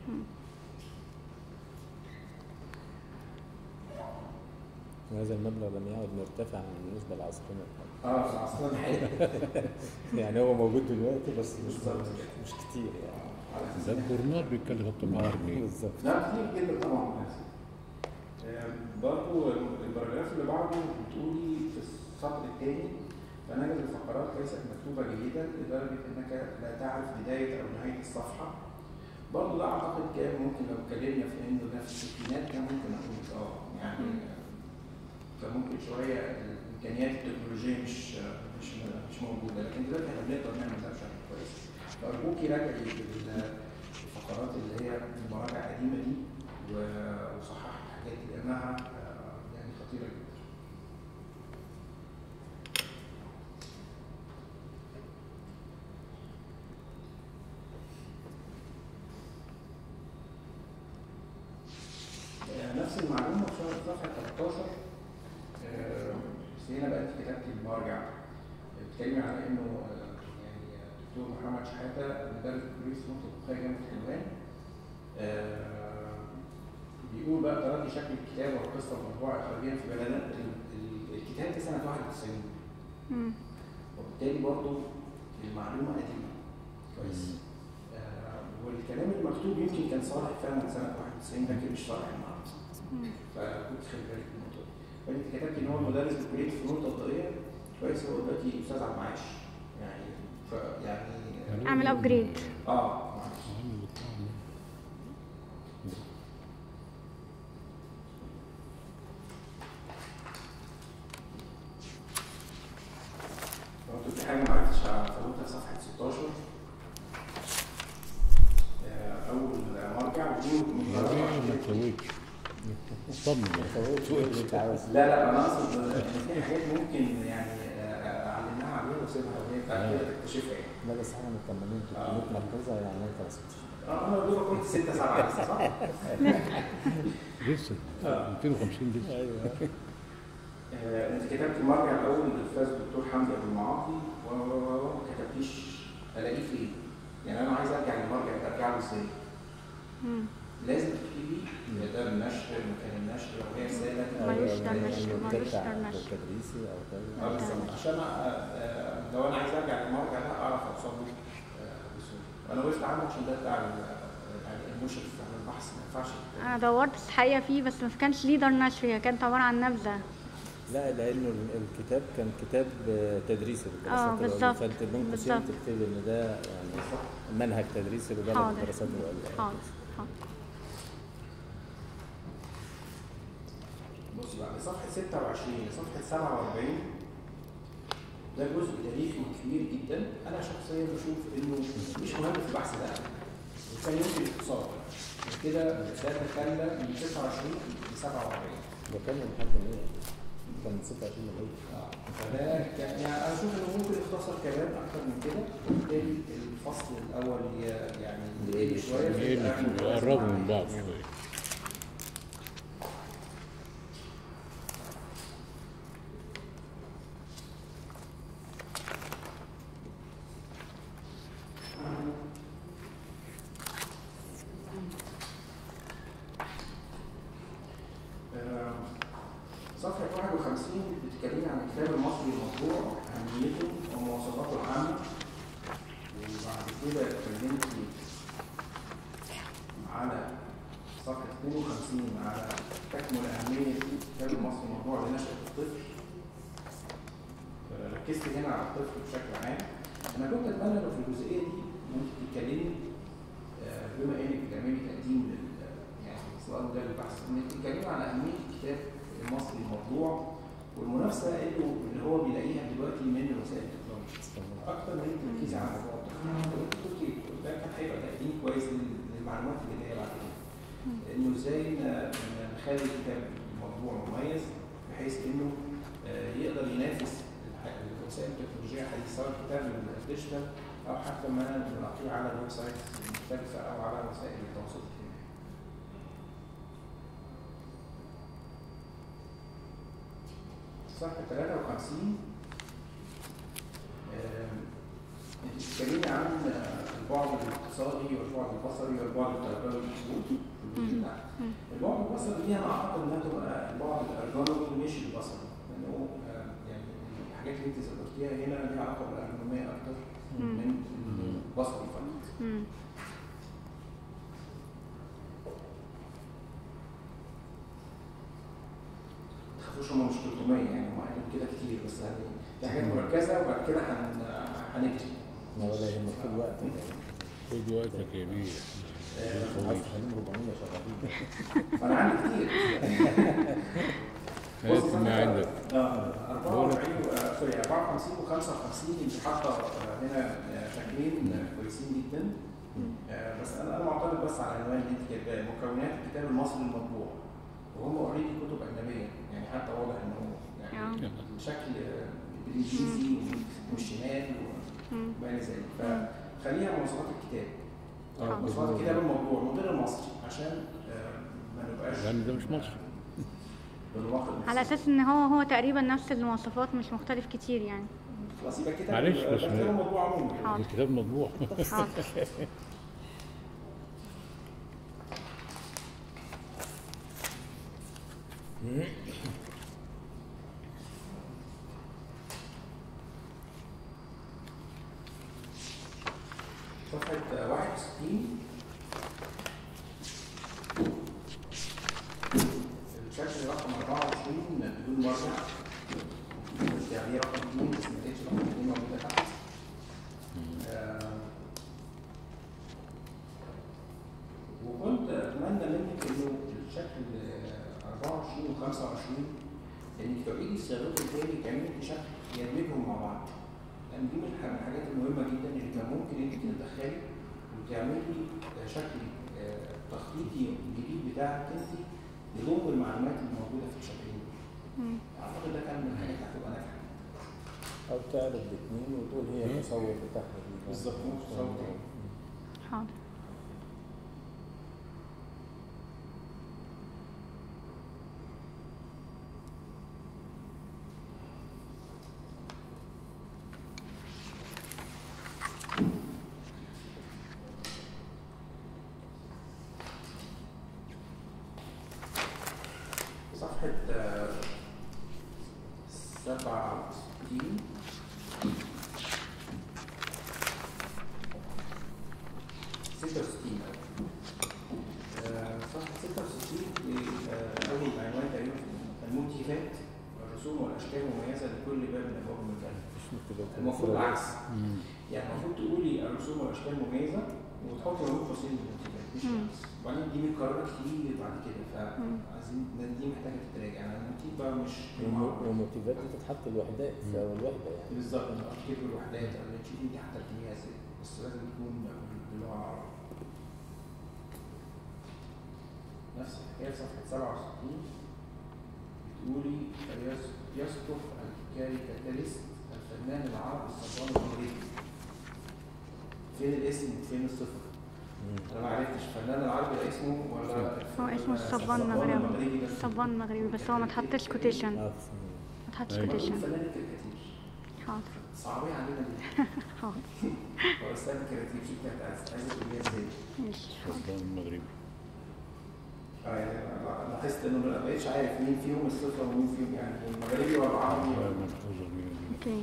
وهذا المبلغ لم يعد مرتفعا بالنسبة لعصرنا الحالي. اه في عصرنا الحالي يعني هو موجود دلوقتي بس مش بالظبط مش كتير يعني على أساس ده الجورنال بيتكلف 8 جنيه بالظبط لا كتير جدا طبعا آه، برضو الباراجراف اللي بعده بتقولي في السطر الثاني فنجد الفقرات ليست مكتوبة جيدا لدرجة انك لا تعرف بداية او نهاية الصفحة برضو ده اعتقد كان ممكن لو اتكلمنا في انه ده في الستينات كان ممكن اقول اه يعني مم. كان ممكن شوية الامكانيات التكنولوجية مش مش مش موجودة لكن دلوقتي احنا بنقدر نعمل ده بشكل كويس فارجوكي راجعي ال- الفقرات اللي هي المراجع القديمة دي و- وصححي الحاجات دي لانها آه، يعني خطيرة جدا آه، نفس المعلومة في صفحة 13 آه، بس هنا بقى انت كتبتي المرجع بتتكلمي على انه آه، يعني دكتور محمد شحاتة مدرس كلية فنون تطبيقية جامعة حلوان آه، بيقول بقى تراجي شكل الكتاب والقصة والمطبوعة إخراجيا في بلدنا ال- ال- الكتاب ده سنة 91 مم. وبالتالي برضه المعلومة قديمة كويس آه والكلام المكتوب يمكن كان صالح فعلا سنة 91 لكن مش صالح النهارده مم. فكنت خلي بالك من الموضوع ده. فانت كتبت ان هو مدرس بكلية فنون تطبيقية كويس هو دلوقتي استاذ على المعاش يعني ف يعني اعمل ابجريد اه معلش. برضه في حاجة ما عرفتش أفوتها صفحة 16 آه، أول مرجع بيقول من ما درجة تسويش طمن فهو اللي انت عاوز لا لا انا اقصد ان في حاجات ممكن يعني آه، اعلمها عليها واسيبها وهي بتاعت كده تكتشفها يعني لا بس احنا مكملين 300 مركزة يعني انت ما سبتش اه انا دوبك قلت 6 7 لسه صح؟ لسه 250 لسه ايوه آه، انت كتبت المرجع الاول للاستاذ الدكتور حمدي ابو المعاطي وما كتبتيش الاقيه فين؟ يعني انا عايز ارجع للمرجع ده ارجع له ازاي؟ مم. لازم تكتبي ده النشر مكان النشر لو هي رساله ملوش أو- دمج. أيوة، ملوش بتاع درنش. تدريسي او اه كده بالظبط عشان آه، آه، لو انا عايز ارجع للمرجع ده اعرف اوصل له آه، بسهوله انا وقفت عنه عشان ده بتاع ال- يعني المشرف على البحث ما ينفعش انا دورت الحقيقه فيه بس ما كانش ليه دار نشر هي كانت عباره عن نبذه لا لانه الكتاب كان كتاب تدريسي آه، للدراسات العليا بالظبط، فانت بين قوسين بالظبط. تكتب ان ده يعني منهج تدريسي لبلد حاضر. الدراسات العليا حاضر حاضر بص بقى صفحة 26 لصفحة 47 ده جزء تاريخي كبير جدا أنا شخصيا بشوف إنه مش مهم في البحث ده وكان يمكن اختصار كده ده تخلى من 29 ل 47 ده كان من حد ايه كان 26 مليون آه، فده كان يعني انا اشوف انه ممكن يختصر كلام اكتر من كده وبالتالي الفصل الاول ي- يعني يقل شويه في الآخر يقربوا من بعض شويه آه، صفحة 51 بتتكلمي عن الكتاب المصري المطبوع أهميته ومواصفاته العامة وبعد كده اتكلمتي على صفحة 52 على تكمل أهمية الكتاب المصري المطبوع لنشأة الطفل آه، ركزت هنا على الطفل بشكل عام أنا كنت أتمنى لو في الجزئية دي ممكن تتكلمي آه، بما إنك بتعملي تقديم لل يعني سؤال ده للبحث إنك تتكلمي على أهمية الكتاب المصري المطبوع والمنافسة اللي اللي هو بيلاقيها دلوقتي من وسائل التكنولوجيا. اكتر من التركيز على موضوع التقنيه كنت ده كان هيبقى تقديم كويس لل- للمعلومات اللي جايه بعد كده انه ازاي ن- ن- نخلي الكتاب المطبوع مميز بحيث انه آه، يقدر ينافس الح- الوسائل التكنولوجيه الحديثه سواء الكتاب الديجيتال او حتى ما نلاقيه على الويب سايت المختلفه او على وسائل التواصل الاجتماعي. صفحه 53 آم، انت بتتكلمي عن آه، البعد الاقتصادي والبعد البصري والبعد التربوي في الجزء ده. البعد البصري دي انا اعتقد انها تبقى البعد الارجونومي مش البصري لانه آه، يعني الحاجات اللي انت ذكرتيها هنا ليها علاقه بالارجونوميه اكتر من البصري فقط. مم. ما تخافوش هم مش 300 يعني هم قالوا كده كتير بس يعني في حاجات مركزه وبعد كده هن هنكتب ما ولا يهمك خد وقت خد وقتك يا بيه عايز تخليهم 400 شغالين فانا عندي كتير هات ما عندك اه 44 آه، سوري 54 و55 انت حاطه آه، هنا آه، شكلين آه، كويسين جدا آه، بس انا انا معترض بس على العنوان اللي انت كاتباه مكونات الكتاب المصري المطبوع وهم اوريدي كتب اجنبيه يعني حتى واضح انه يعني شكل آه، بالانجليزي والشمال مم. وما الى ذلك فخليها مواصفات الكتاب آه. مواصفات الكتاب المطبوع من غير المصري عشان آه، ما نبقاش لأن ده مش مصري. بالواقع على اساس ان هو هو تقريبا نفس المواصفات مش مختلف كتير يعني خلاص يبقى الكتاب معلش يبقى بس الكتاب ما- المطبوع عموما حاضر. الكتاب مطبوع حاضر صفحة 61 الشكل رقم 24 بدون مرجع بس يعني رقم 2 بس ما لقيتش رقم 2 موجودة تحت آه، وكنت اتمنى منك انه الشكل آه، 24 و 25 انك تعيدي صياغتهم تاني تعملي شكل يدمجهم مع بعض لان دي من الح- من الحاجات المهمه جدا اللي كان ممكن انت تتدخلي وتعملي آه، شكل آه، تخطيطي جديد بتاعك انت يضم المعلومات اللي موجوده في الشكلين مم. اعتقد ده كان من الحاجات اللي هتبقى ناجحه او تعرض الاثنين وتقول هي التصور بتاعها دي. بالظبط، متصور تاني. حاضر صفحة آه، 67 66 آه، صفحة 66 آه، أول عنوان تقريبا الموتيفات الرسوم والأشكال المميزة لكل باب من أبواب المكان مش مكتوبة المفروض العكس يعني المفروض تقولي الرسوم والاشكال مميزه وتحطي ما بين قوسين الموتيفات مش مم. العكس وبعدين دي متكرره كتير بعد كده مم. فعايزين ده- دي محتاجه تتراجع يعني الموتيف بقى مش والم- والموتيفات دي تتحط لوحدات في اول وحده يعني بالظبط انت اركيب الوحدات او تشوفي دي هتركبيها ازاي بس لازم تكون باللغه العربيه نفس الحكايه في صفحه 67 بتقولي فيس- يصدق الكاريكاتيريست الفنان العربي الصبان المغربي فين الاسم وفين الصفة؟ انا ما عرفتش الفنان العربي ده اسمه ولا هو اسمه الصبان المغربي ده الصبان المغربي بس هو ما تحطش كوتيشن اه ما تحطش أيوة. كوتيشن فنان الكاريكاتير حاضر صعبين علينا دي حاضر هو استاذ الكاريكاتير شو كانت عايز- عايزه تقوليها ازاي؟ ماشي حاضر الصبان المغربي اه يعني أنا لاحظت انه ما بقتش عارف مين فيهم الصفة ومين فيهم يعني المغربي ولا العربي ولا اوكي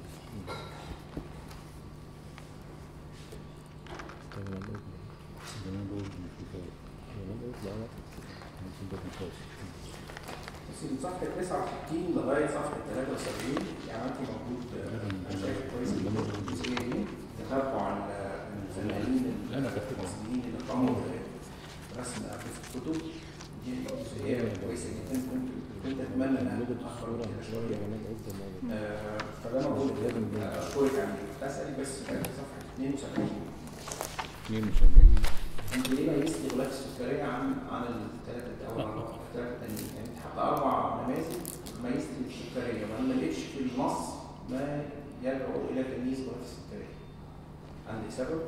بس من صفحة 69 لغاية صفحة 73 يعني أنت موجود آه، أنا شايف كويس إن الجزئية دي تتبع ال- الفنانين أنا كاتبها. المصريين اللي قاموا برسم في الكتب دي جزئية كويسة جدا كنت كنت أتمنى إنها تتأخر من كده شوية آه، فده موجود آه، أشكرك عليه أسألك بس في صفحة 72 72 انت ليه ميزت غلاف السكريه عن عن الثلاثه الاول الثلاثه التانيين يعني انت حتى اربع نماذج ميزت السكريه ما لقيتش في النص ما يدعو الى تمييز غلاف السكريه عندك سبب؟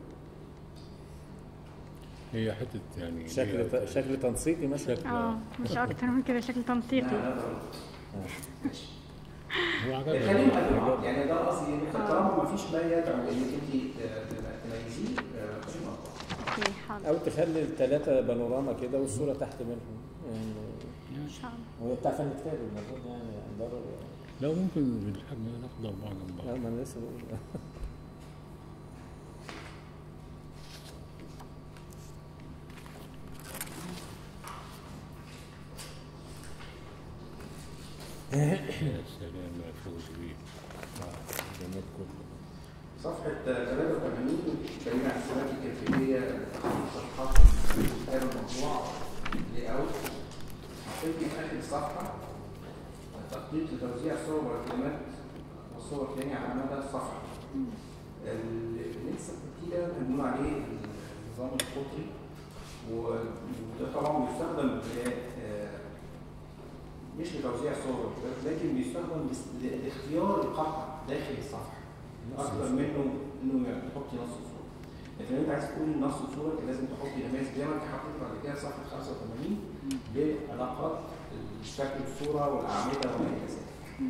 هي حتة يعني شكل هي- شكل تنسيقي مثلا شكل اه مش اكتر من كده شكل تنسيقي لا لا غلط ماشي هو عجبني خلينا أدوار. يعني ده قصدي ان طالما ما فيش ما يدعو انك انت تميزيه آه، خلينا أدوار. اوكي حاضر او تخلي الثلاثه بانوراما كده والصوره تحت منهم يعني ان شاء الله هو بتاع فن كتاب المفروض يعني ضرر لو ممكن بالحجم ده ناخد أربعة جنب بعض لا ما انا لسه بقول يا سلام يا فوز بيه الجمال كله صفحة 83 كلمة عن السمات الكيفية صفحات كتاب الموضوع لي اوت حطيت في آخر الصفحة تخطيط لتوزيع الصور والكلمات والصور تاني على مدى الصفحة. اللي لسه كده بنقول عليه النظام القطري وده طبعا بيستخدم ل- آه، مش لتوزيع الصور لكن بيستخدم بس- لاختيار القطع داخل الصفحة. اكتر منه انه يعني تحطي نص الصوره لكن انت عايز تقولي نص الصوره كان لازم تحطي نماذج زي ما انت حطيت بعد كده صفحه 85 بعلاقات شكل الصوره والاعمده وما الى ذلك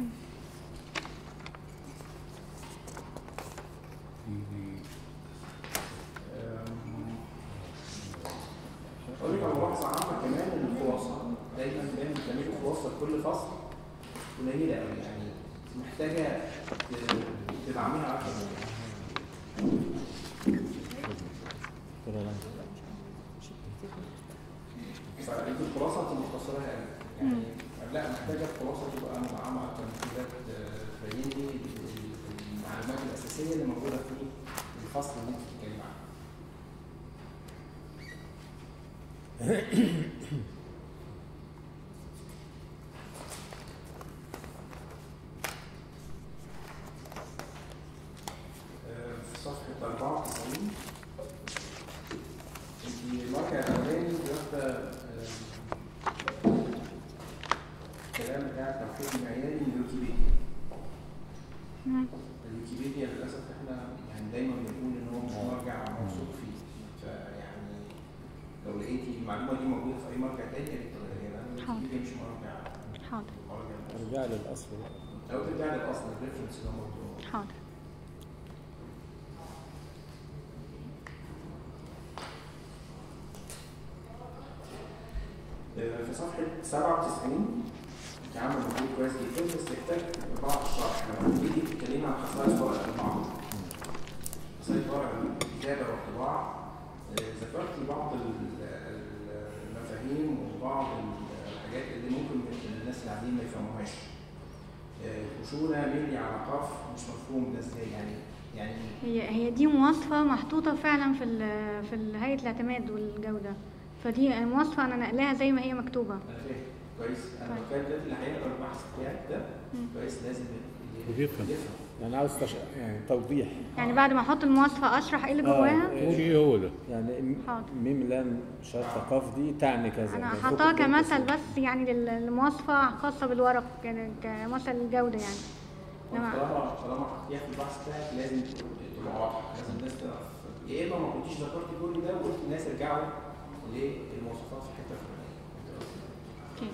أم، اقول لك على ملاحظه عامه كمان ان الخلاصه دايما دايما بتعملي خلاصه لكل فصل قليله قوي يعني محتاجه ت- تدعميها اكتر من كده كده لا. فانت الخلاصه انت مختصرها قوي يعني لا محتاجه الخلاصه تبقى مدعمه اكتر من كده ت- تبين لي المعلومات الاساسيه اللي موجوده في الفصل اللي انت بتتكلمي عنه. آه، في صفحة 94 انت المرجع الأولاني واخدة آه، الكلام بتاع التوحيد المعياري من ويكيبيديا. مم. الويكيبيديا للأسف احنا يعني دايما بنقول إن هو مش مرجع موثوق فيه. فيعني لو لقيتي المعلومة دي موجودة في أي مرجع تاني يا ريت تغيرها لأن الويكيبيديا مش مرجع حاضر مرجع موثوق. ارجع للاصل بقى. أو ترجع للأصل الريفرنس ده موجود. حاضر في صفحة 97 انت عامل مجهود كويس جدا بس تحتاج بعض الشرح لما تيجي تتكلمي عن خصائص ورق الطباعة. خصائص ورق الكتابة والطباعة آه، ذكرتي بعض ال- ال- المفاهيم وبعض الحاجات اللي ممكن الناس العاديين ما يفهموهاش. آه، خشونة ملي على قاف مش مفهوم ده ازاي يعني يعني هي هي دي مواصفة محطوطة فعلا في ال في ال- هيئة الاعتماد والجودة فدي المواصفة أنا نقلاها زي ما هي مكتوبة انا فاهم كويس انا طيب. بتكلم دلوقتي اللي هيقرا البحث بتاعك ده مم. كويس لازم ي- يفهم. يفهم يعني عاوز تش... يعني توضيح يعني بعد ما احط المواصفه اشرح ايه اللي آه. جواها قول ايه هو ده يعني م- حاضر. ميم لام شرطة قاف دي تعني كذا انا يعني حطاها فوق كل كمثل اسم. بس يعني لل- للمواصفه خاصه بالورق يعني كمثل الجوده يعني إنما- طالما طالما حطيتيها في البحث بتاعك لازم تبقى واضحه لازم الناس تعرف يا اما ما كنتيش ذكرت كل ده وقلت الناس ارجعوا للمواصفات في الحته الفلانيه اوكي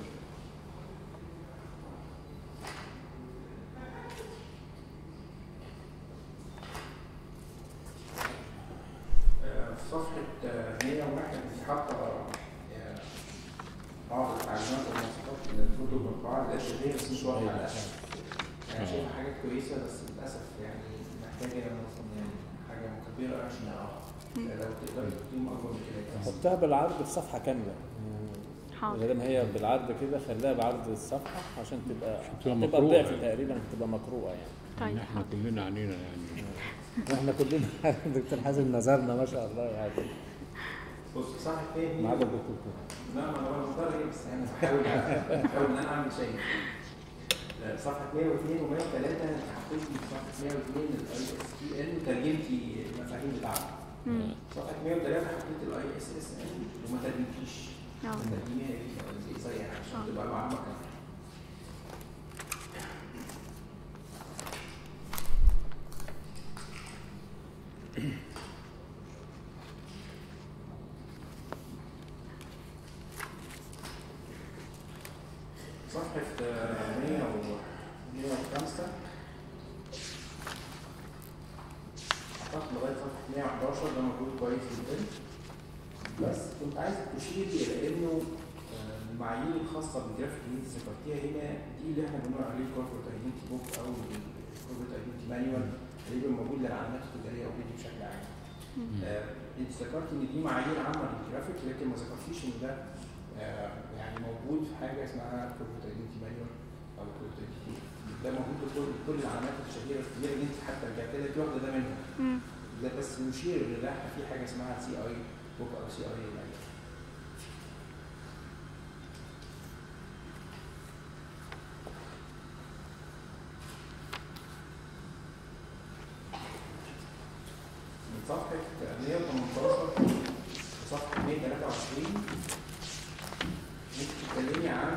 آه، في صفحة آه، 101 انت حاطة آه، بعض التعليمات والمواصفات اللي المفروض تبقى القواعد الأساسية بس مش واضحة للأسف. يعني شايفها حاجات كويسة بس للأسف يعني محتاجة مثلا يعني حاجة مكبرة عشان نعرفها. لو تقدري تقيم أكبر من كده يبقى أحسن. حطها بالعرض في صفحة كاملة حاضر ما دام هي بالعرض كده خليها بعرض الصفحة عشان تبقى تبقى تبقى مقروءة الضعف يعني. تقريبا تبقى مقروءة يعني طيب احنا حاضر كلنا عنينا يعني واحنا كلنا دكتور حازم نظرنا ما شاء الله يعني بص صفحة تاني ما عدا الدكتور كده. لا ما انا مضطر ايه بس انا بحاول بحاول ان انا اعمل شيء صفحه 102 و103 انت حطيت في صفحه 102 الاي اس تي ان ترجمتي المفاهيم بتاعته مم. صفحه 103 حطيت الاي اس اس ان وما ترجمتيش اه ترجميها دي زي يعني عشان آه. تبقى معلومه كامله صفحة آه، 100 و 105 أعتقد لغاية صفحة 111 ده موجود كويس جدا بس كنت عايز تشير إلى إنه آه، المعايير الخاصة بالجرافيك اللي أنت ذكرتيها هنا دي اللي إحنا بنقول عليه الكوربريت ايدنتي بوك أو الكوربريت ايدنتي مانيوال اللي بيبقى موجود للعلامات التجارية أو بيدي بشكل عام. آه، أنت ذكرت إن دي معايير عامة للجرافيك لكن ما ذكرتيش إن ده آه، يعني موجود في حاجة اسمها كوربريت ايدنتي مانيوال أو كوربريت ايدنتي ده موجود في كل كل العلامات الشهيرة الكبيرة اللي أنت حتى رجعت لها دي واخدة ده منها. مم. ده بس يشير ان احنا في حاجه اسمها سي اي بوك او سي اي من صفحة 118 لصفحة 123 انت بتتكلمي عن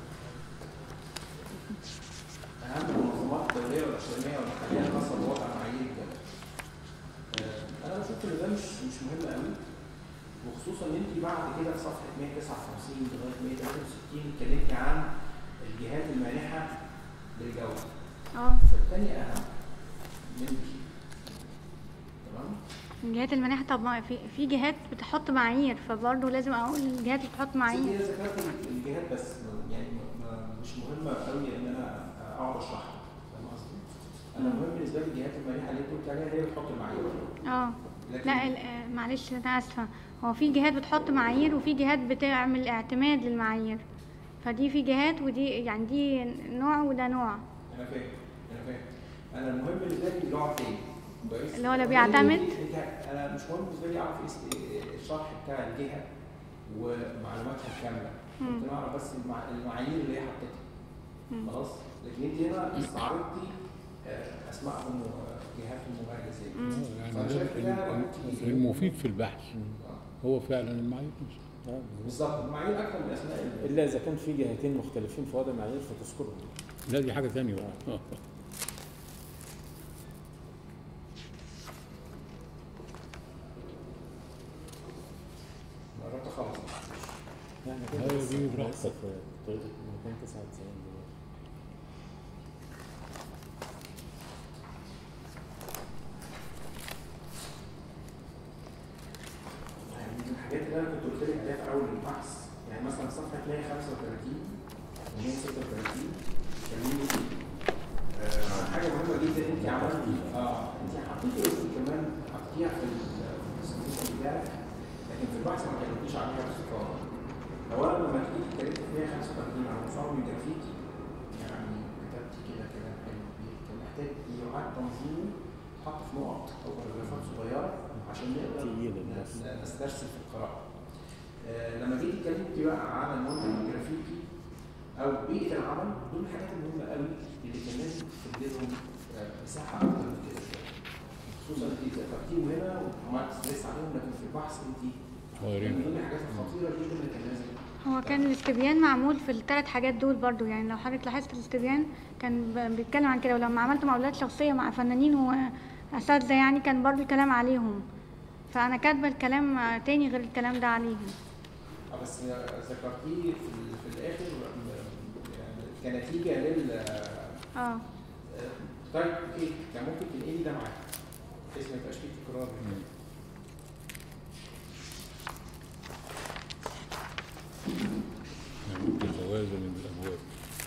أهم المنظمات الدولية والإقليمية والمحلية الخاصة بوضع معايير الجودة. آه، انا بشوف ان ده مش مش مهم قوي وخصوصا ان انت بعد كده في صفحه 159 لغايه 163 اتكلمتي عن الجهات المانحه للجوده اه فالتاني اهم من دي تمام الجهات المناحة طب ما في في جهات بتحط معايير فبرضه لازم اقول الجهات اللي بتحط معايير هي ذكرت الجهات بس يعني ما- ما- مش مهمه قوي ان انا اقعد اشرحها فاهم قصدي؟ انا مهم بالنسبه لي الجهات المانحه اللي انت قلت عليها هي اللي بتحط المعايير اه لكن لا ال- آه، معلش انا اسفه هو في جهات بتحط معايير وفي جهات بتعمل اعتماد للمعايير فدي في جهات ودي يعني دي نوع وده نوع انا فاهم انا فاهم انا المهم بالنسبه لي النوع التاني كويس اللي هو اللي أنا بيعتمد؟ بالنسبة لي- انا مش مهم بالنسبه لي اعرف اس- الشرح بتاع الجهه ومعلوماتها الكامله مم. ممكن اعرف بس المع- المعايير اللي هي حطتها مم. خلاص لكن انت هنا استعرضتي آه، اسمائهم وجهاتهم وما الى ذلك مم. يعني فأنا ده شايف كده ال- ممكن- ال- المفيد في البحث آه، هو فعلا المعايير آه، بالظبط المعايير اكثر من اسماء ال- الا اذا كان في جهتين مختلفين في وضع معايير فتذكرهم لا دي حاجه ثانيه بقى آه. قربت اخلص يعني أيوة، دي براحتك. لسه في 299 دلوقتي يعني من الحاجات اللي انا كنت قلت لك عليها في اول البحث يعني مثلا صفحه 135 و 136 كلمني آه حاجه مهمه جدا انت عملتي اه انت حطيتي اسم كمان حطيتيها في ال- في السميشن بتاعك لكن في البحث ما كلمتيش عليها باستفاضه اولا لما تيجي تتكلمي في 135 عن مصمم جرافيكي يعني كتبتي كده كلام حلو كبير كان محتاج يعاد تنظيمه يتحط في نقط او باراجرافات صغيره عشان نقدر تقيل الناس. ن- نسترسل في القراءه. آه، لما جيت اتكلمت بقى عن المنتج الجرافيكي او بيئه العمل دول الحاجات المهمه قوي اللي كان لازم تديلهم آه، مساحه اكتر من كده شويه خصوصا انت ذكرتيهم هنا وعملت ستريس عليهم لكن في البحث انت من صغيرين ضمن الحاجات الخطيره جدا اللي كان لازم هو كان الاستبيان معمول في الثلاث حاجات دول برضو يعني لو حضرتك لاحظت الاستبيان كان ب- بيتكلم عن كده ولما عملت مقابلات شخصية مع فنانين وأساتذة يعني كان برضو الكلام عليهم فأنا كاتبة الكلام آه، تاني غير الكلام ده عليهم اه بس ذكرتيه في, ال- في الاخر يعني كنتيجه لل اه آه، طيب اوكي كان ممكن تنقلي ده معاك بحيث ما يبقاش فيه تكرار لابد توازن الابواب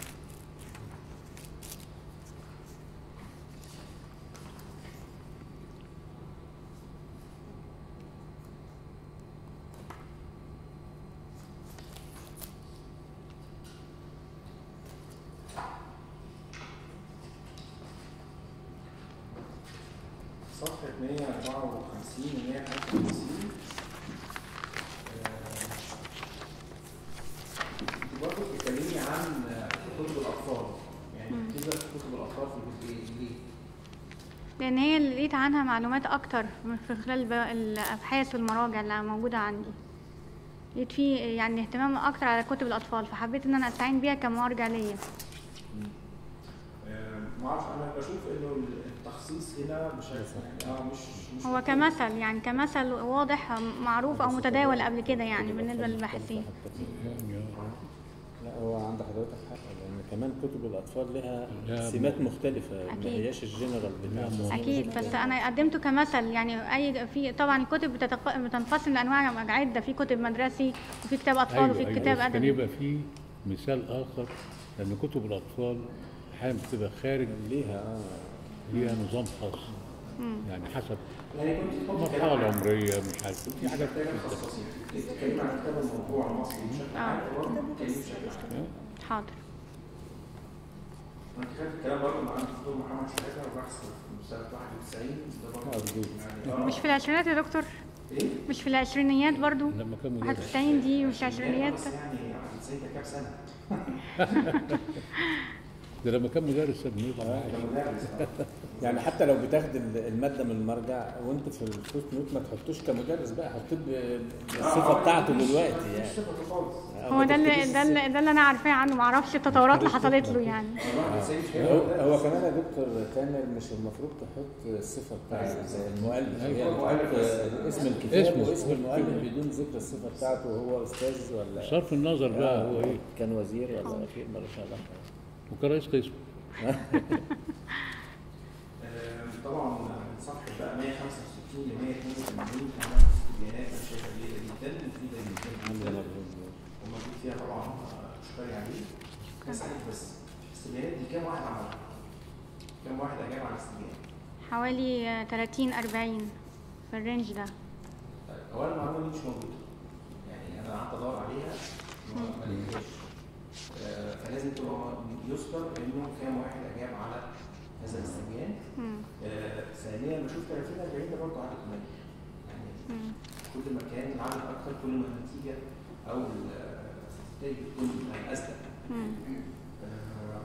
صفحة 154 و 155 آه، انت برضه بتتكلمي عن آه، كتب الأطفال يعني مم. كده كتب الأطفال في الجزئية ليه؟ لأن هي اللي لقيت عنها معلومات أكتر من في خلال ب- الأبحاث والمراجع اللي موجودة عندي لقيت فيه يعني اهتمام أكتر على كتب الأطفال فحبيت إن أنا أستعين بيها كمرجع ليا آه، ما اعرفش انا بشوف انه التخصيص هنا مش يعني اه مش مش هو مطلوب. كمثل يعني كمثل واضح معروف أو متداول قبل كده يعني بالنسبة للباحثين لا هو عند حضرتك حق لان كمان كتب الاطفال لها لا، سمات مختلفه ما أكيد. هياش الجنرال بتاع أكيد بس أنا قدمته كمثل يعني أي في طبعا الكتب بتتق... بتنقسم لأنواع عدة في كتب مدرسي وفي كتاب أطفال وفي كتاب بس كان أدبي يبقى فيه مثال اخر لان كتب الاطفال احيانا بتبقى خارج ليها اه ليها نظام خاص مم. يعني حسب يعني كنت تحط المرحله كلام عن- العمريه مش عارف في حاجات محتاجة مخصصين تتكلم عن كتاب الموضوع المصري بشكل عام وبرضه تتكلم بشكل عام حاضر انا كتبت الكلام برضه مع الدكتور محمد شحاته بحث في سنه 91 ده برضه آه، جديد. يعني مش في العشرينات يا دكتور ايه؟ مش في العشرينيات برضو لما كان مدرس 91 دي مش عشرينيات بس يعني عبد السيد ده كام سنه؟ ده لما كان مدرس تجميل ده مدرس آه. يعني حتى لو بتاخد ال- الماده من المرجع وانت في الفوت نوت ما تحطوش كمدرس بقى حطيه ب- بالصفه بتاعته دلوقتي مفيش يعني صفة خالص آه، هو ما ده اللي تكتبش ده اللي ده اللي انا عارفاه عنه معرفش التطورات اللي حصلت له يعني والله عبد السيد مش هو هيبقى هو مدرس. كمان يا دكتور تامر مش المفروض تحط الصفه بتاعت المؤلف هي أيوة. تحط اسم الكتاب اسمه. واسم المؤلف بدون ذكر الصفه بتاعته هو استاذ ولا صرف النظر بقى هو ايه كان وزير ولا وكيل ما شاء الله وكان رئيس قسم آم، طبعا من صفحه بقى 165 ل 182 كمان استبيانات انا شايفها جيده جدا مفيده جدا جدا وموجود فيها طبعا آه، اشكري عليه اسالك بس الاستبيانات دي كام واحد عملها؟ كام واحد اجاب على الاستبيان؟ حوالي آه، 30 40 في الرينج ده طيب اولا المعلومه دي مش موجوده يعني انا قعدت ادور عليها ما ما لقيتهاش آه، فلازم تبقى يذكر انه كام واحد اجاب على هذا الاستبيان مم. آه، ثانيا بشوف 30 40 ده برضه عدد قليل يعني مم. كل ما كان العدد اكتر كل ما النتيجه او النتائج بتكون اسلم مم. آه،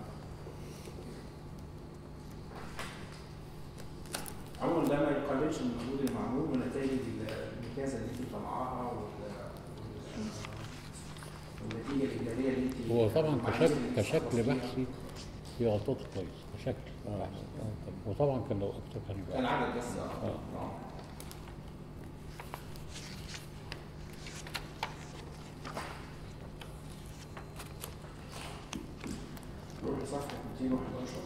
عموما ده ما يقللش من المجهود المعمول ونتائج الممتازه اللي انت طلعاها وال- وال- والنتيجه الايجابيه اللي انت هو طبعا مع كشكل الناس اللي كشكل بتشتغل فيها. بحثي في غلطات كويس كشكل اه بحثي آه، طب وطبعا كان لو اكتر كان كان يبقى عدد بس اه آه. آه. نروح لصفحة 211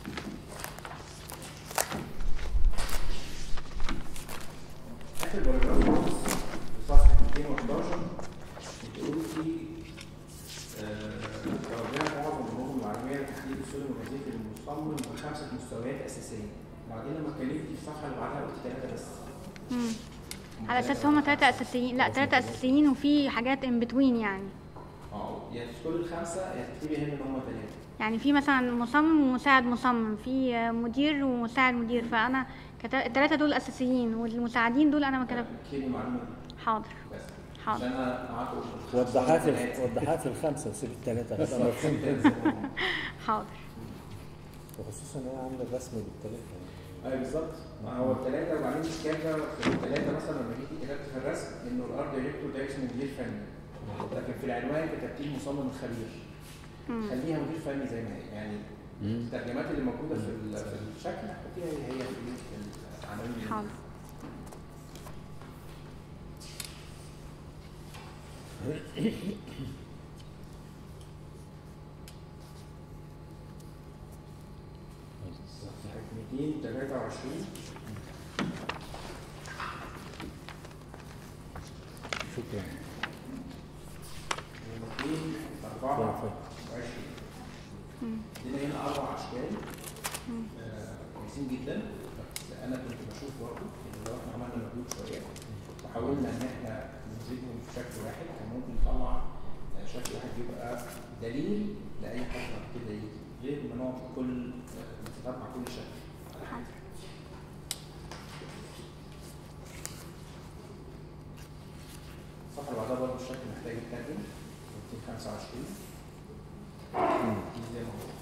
آخر باراجراف خالص في صفحة 211 بتقول في توجيه معظم النظم العالمية لتحديد السلم الوظيفي للمصمم بخمسة مستويات أساسية. بعدين لما اتكلمت في الصفحة اللي بعدها قلت ثلاثة بس. مم. على اساس هما ثلاثة اساسيين لا ثلاثة اساسيين وفي حاجات ان بتوين يعني اه يا تذكري الخمسة يا تكتبي هنا إن هم ثلاثة. يعني في مثلا مصمم ومساعد مصمم في آه، مدير ومساعد مدير فانا كت- الثلاثة دول اساسيين والمساعدين دول انا ما كتبت اكتبي المعلومة دي حاضر بس. حاضر. عشان انا معاكم وضحها في وضحها في الخمسه وسيب الثلاثه هتبقى مفهوم حاضر وخصوصا ان هي عامله الرسم بالثلاثه ايوه بالظبط ما هو الثلاثه وبعدين الاشكال ده في الثلاثه مثلا لما جيت كتبت في الرسم انه الارض دايركتور ده اسمه مدير فني لكن في العنوان كتبتيه مصمم خبير مم. خليها مدير فني زي ما هي يعني الترجمات اللي موجوده في ال- في الشكل حطيها هي هي في العناوين حاضر صفحه 223 شكرا 224 عندنا هنا اربع اشكال آه، كويسين جدا بس انا كنت بشوف برضه ان لو احنا عملنا مجهود شويه وحاولنا ان احنا نمزجهم في شكل واحد كان ممكن نطلع آه، شكل واحد يبقى دليل لاي حد بعد كده يجي غير ما نقعد كل آه، نتتبع كل شكل على حاجة. الصفحه اللي بعدها برضه الشكل محتاج يترجم 225 زي ما هو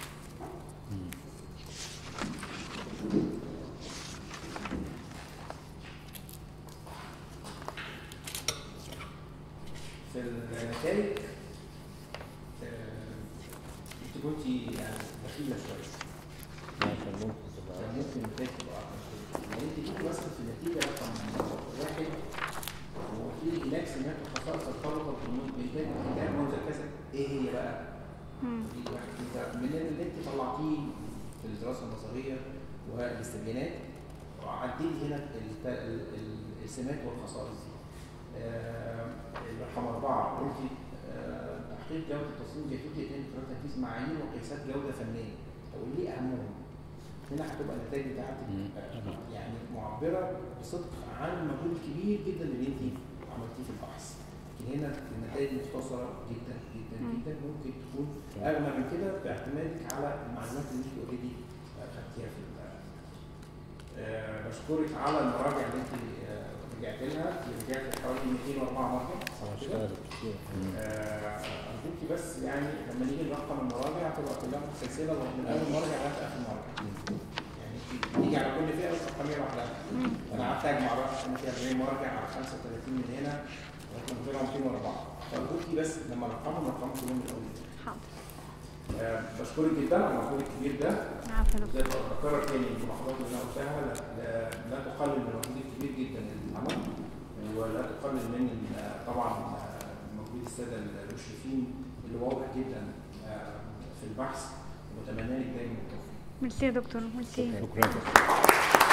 في النتائج آه، انت كنتي يعني بخيله شويه كان ممكن تبقى كان ممكن النتائج تبقى احسن شويه يعني انت جيتي مثلا في النتيجه رقم واحد وفي هناك سمات وخصائص الطلبه والجنود بإنتاج الكتاب منذ كذا ايه هي بقى؟ مم. دي واحد انت من اللي انت طلعتيه في الدراسه النظريه والاستبيانات وعدلي هنا الت- ال- ال- السمات والخصائص دي. آه، رقم اربعه قلتي آه، تحقيق جوده التصميم بيتوتي يتم خلال تنفيذ معايير وقياسات جوده فنيه. طب ليه اهمهم؟ هنا هتبقى النتائج بتاعتك آه، يعني معبره بصدق عن المجهود الكبير جدا اللي انت عملتيه في البحث. لكن هنا النتائج مختصره جدا جدا مم. جدا ممكن تكون اغنى من كده باعتمادك على المعلومات اللي انت اوريدي خدتيها في ال- آه، بشكرك على المراجع اللي انت آه، رجعت لها رجعت حوالي 204 مرة صح كده؟ اشتغلت كتير آه، أرجوكي بس يعني لما نيجي نرقم المراجع تبقى كلها سلسلة من أول مرجع لغاية آخر مرجع. يعني نيجي على كل فئة رقمية لوحدها. أنا قعدت أجمع بقى أنا في 40 مرجع على 35 من هنا لغاية ما طلعوا 204 فأرجوكي بس لما نرقمهم نرقمهم كلهم من الأول. حاضر آه، بشكرك جدا على المجهود الكبير ده. عفوا يا دكتور زي ما بكرر تاني الملاحظات اللي انا قلتها لا, لا, لا تقلل من المجهود الكبير جدا اللي اتعمل ولا تقلل من ال- طبعا آه، مجهود الساده المشرفين اللي واضح جدا آه، في البحث وبتمنى لك دايما التوفيق. ميرسي يا دكتور ميرسي شكرا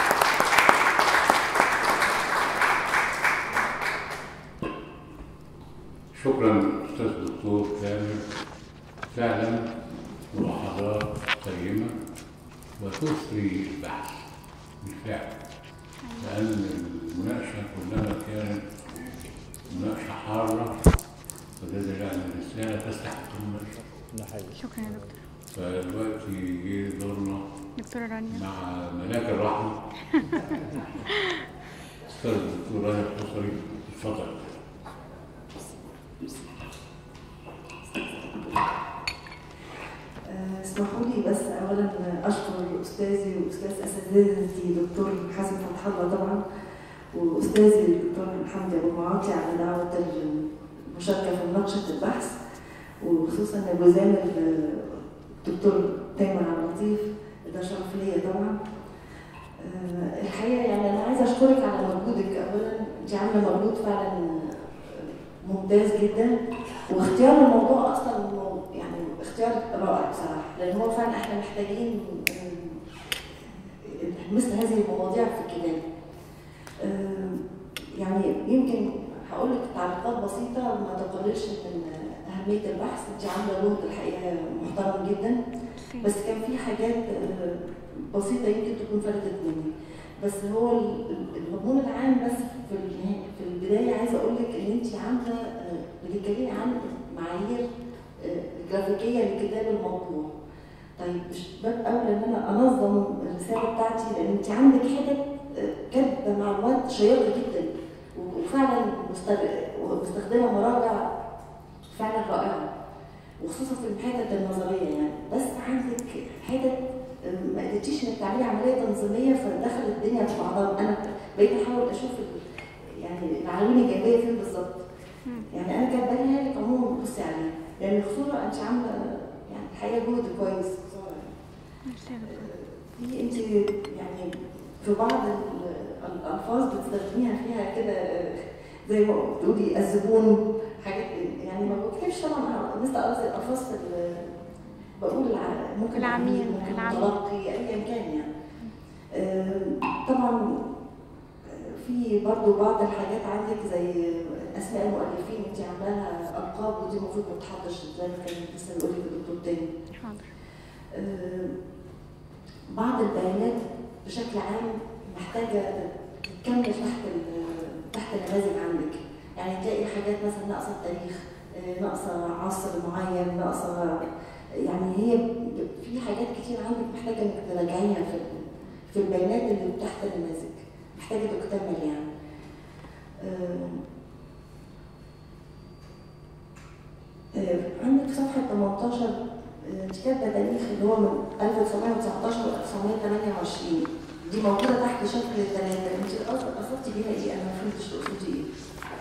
شكرا استاذ دكتور كامل فعلا ملاحظات قيمه وتثري البحث بالفعل لان المناقشه كلها كانت مناقشه حاره وده دليل على ان الرساله تستحق المناقشه ده حقيقي شكرا يا دكتور فدلوقتي جه دورنا دكتورة رانيا مع ملاك الرحمه استاذ الدكتور رانيا الحصري اتفضل آه، اسمحوا لي بس اولا اشكر استاذي واستاذ اساتذتي دكتور حسن فتح الله طبعا واستاذي الدكتور حمدي ابو معاطي على دعوه المشاركه في مناقشه البحث وخصوصا ابو زامل آه، الدكتور تامر عبد اللطيف ده شرف ليا طبعا آه، الحقيقه يعني انا عايزه اشكرك على مجهودك اولا انت عامله مجهود فعلا آه، ممتاز جدا واختيار الموضوع اصلا مو- يعني اختيار رائع بصراحه لان هو فعلا احنا محتاجين آه، مثل هذه المواضيع في الكتاب. آه، يعني يمكن هقول لك تعليقات بسيطه ما تقللش من اهميه البحث انت عامله جهد الحقيقه محترم جدا بس كان في حاجات آه، بسيطه يمكن تكون فلتت مني بس هو ال- ال- المضمون العام بس في النهاية- في البدايه عايزه اقول لك ان انت عامله آه، بتتكلمي عن معايير آه، جرافيكيه للكتاب المطبوع طيب مش باب اولى ان انا انظم الرساله بتاعتي لان انت عندك حتت آه، كاتبه معلومات شيقه جدا وفعلا مستر... ومستخدمه مراجع فعلا رائعه وخصوصا في الحتت النظريه يعني بس عندك حتت ما قدرتيش انك تعملي عمليه تنظيميه فدخل الدنيا في بعضها انا بقيت احاول اشوف ال- يعني العناوين الجانبيه فين بالظبط مم. يعني انا كاتباها لك عموما بصي عليها لان الخصوصا انت عامله يعني الحقيقه جهد كويس ميرسي يا دكتور. في انت يعني في بعض ال- الالفاظ بتستخدميها فيها كده زي ما بتقولي الزبون حاجات يعني ما بكتبش طبعا مثل قصدي الالفاظ في ال- بقول الع- ممكن العميل، ممكن العميل. المتلقي ايا كان يعني آه، طبعا آه، في برضو بعض الحاجات عندك زي اسماء المؤلفين انت عاملاها القاب ودي المفروض ما تتحطش زي ما كان لسه بيقول لك الدكتور تاني حاضر آه، بعض البيانات بشكل عام محتاجة تكمل تحت ال- تحت النماذج عندك يعني تلاقي حاجات مثلا ناقصة التاريخ آه، ناقصة عصر معين ناقصة يعني هي ب- في حاجات كتير عندك محتاجة انك تراجعيها في ال- في البيانات اللي تحت النماذج محتاجة تكتمل يعني آه، آه، عندك في صفحة 18 آه، انت كاتبة تاريخ اللي هو من 1919 ل 1928 دي موجودة تحت شكل ثلاثة انت قصد- قصدتي بيها ايه؟ انا ما فهمتش تقصدي ايه؟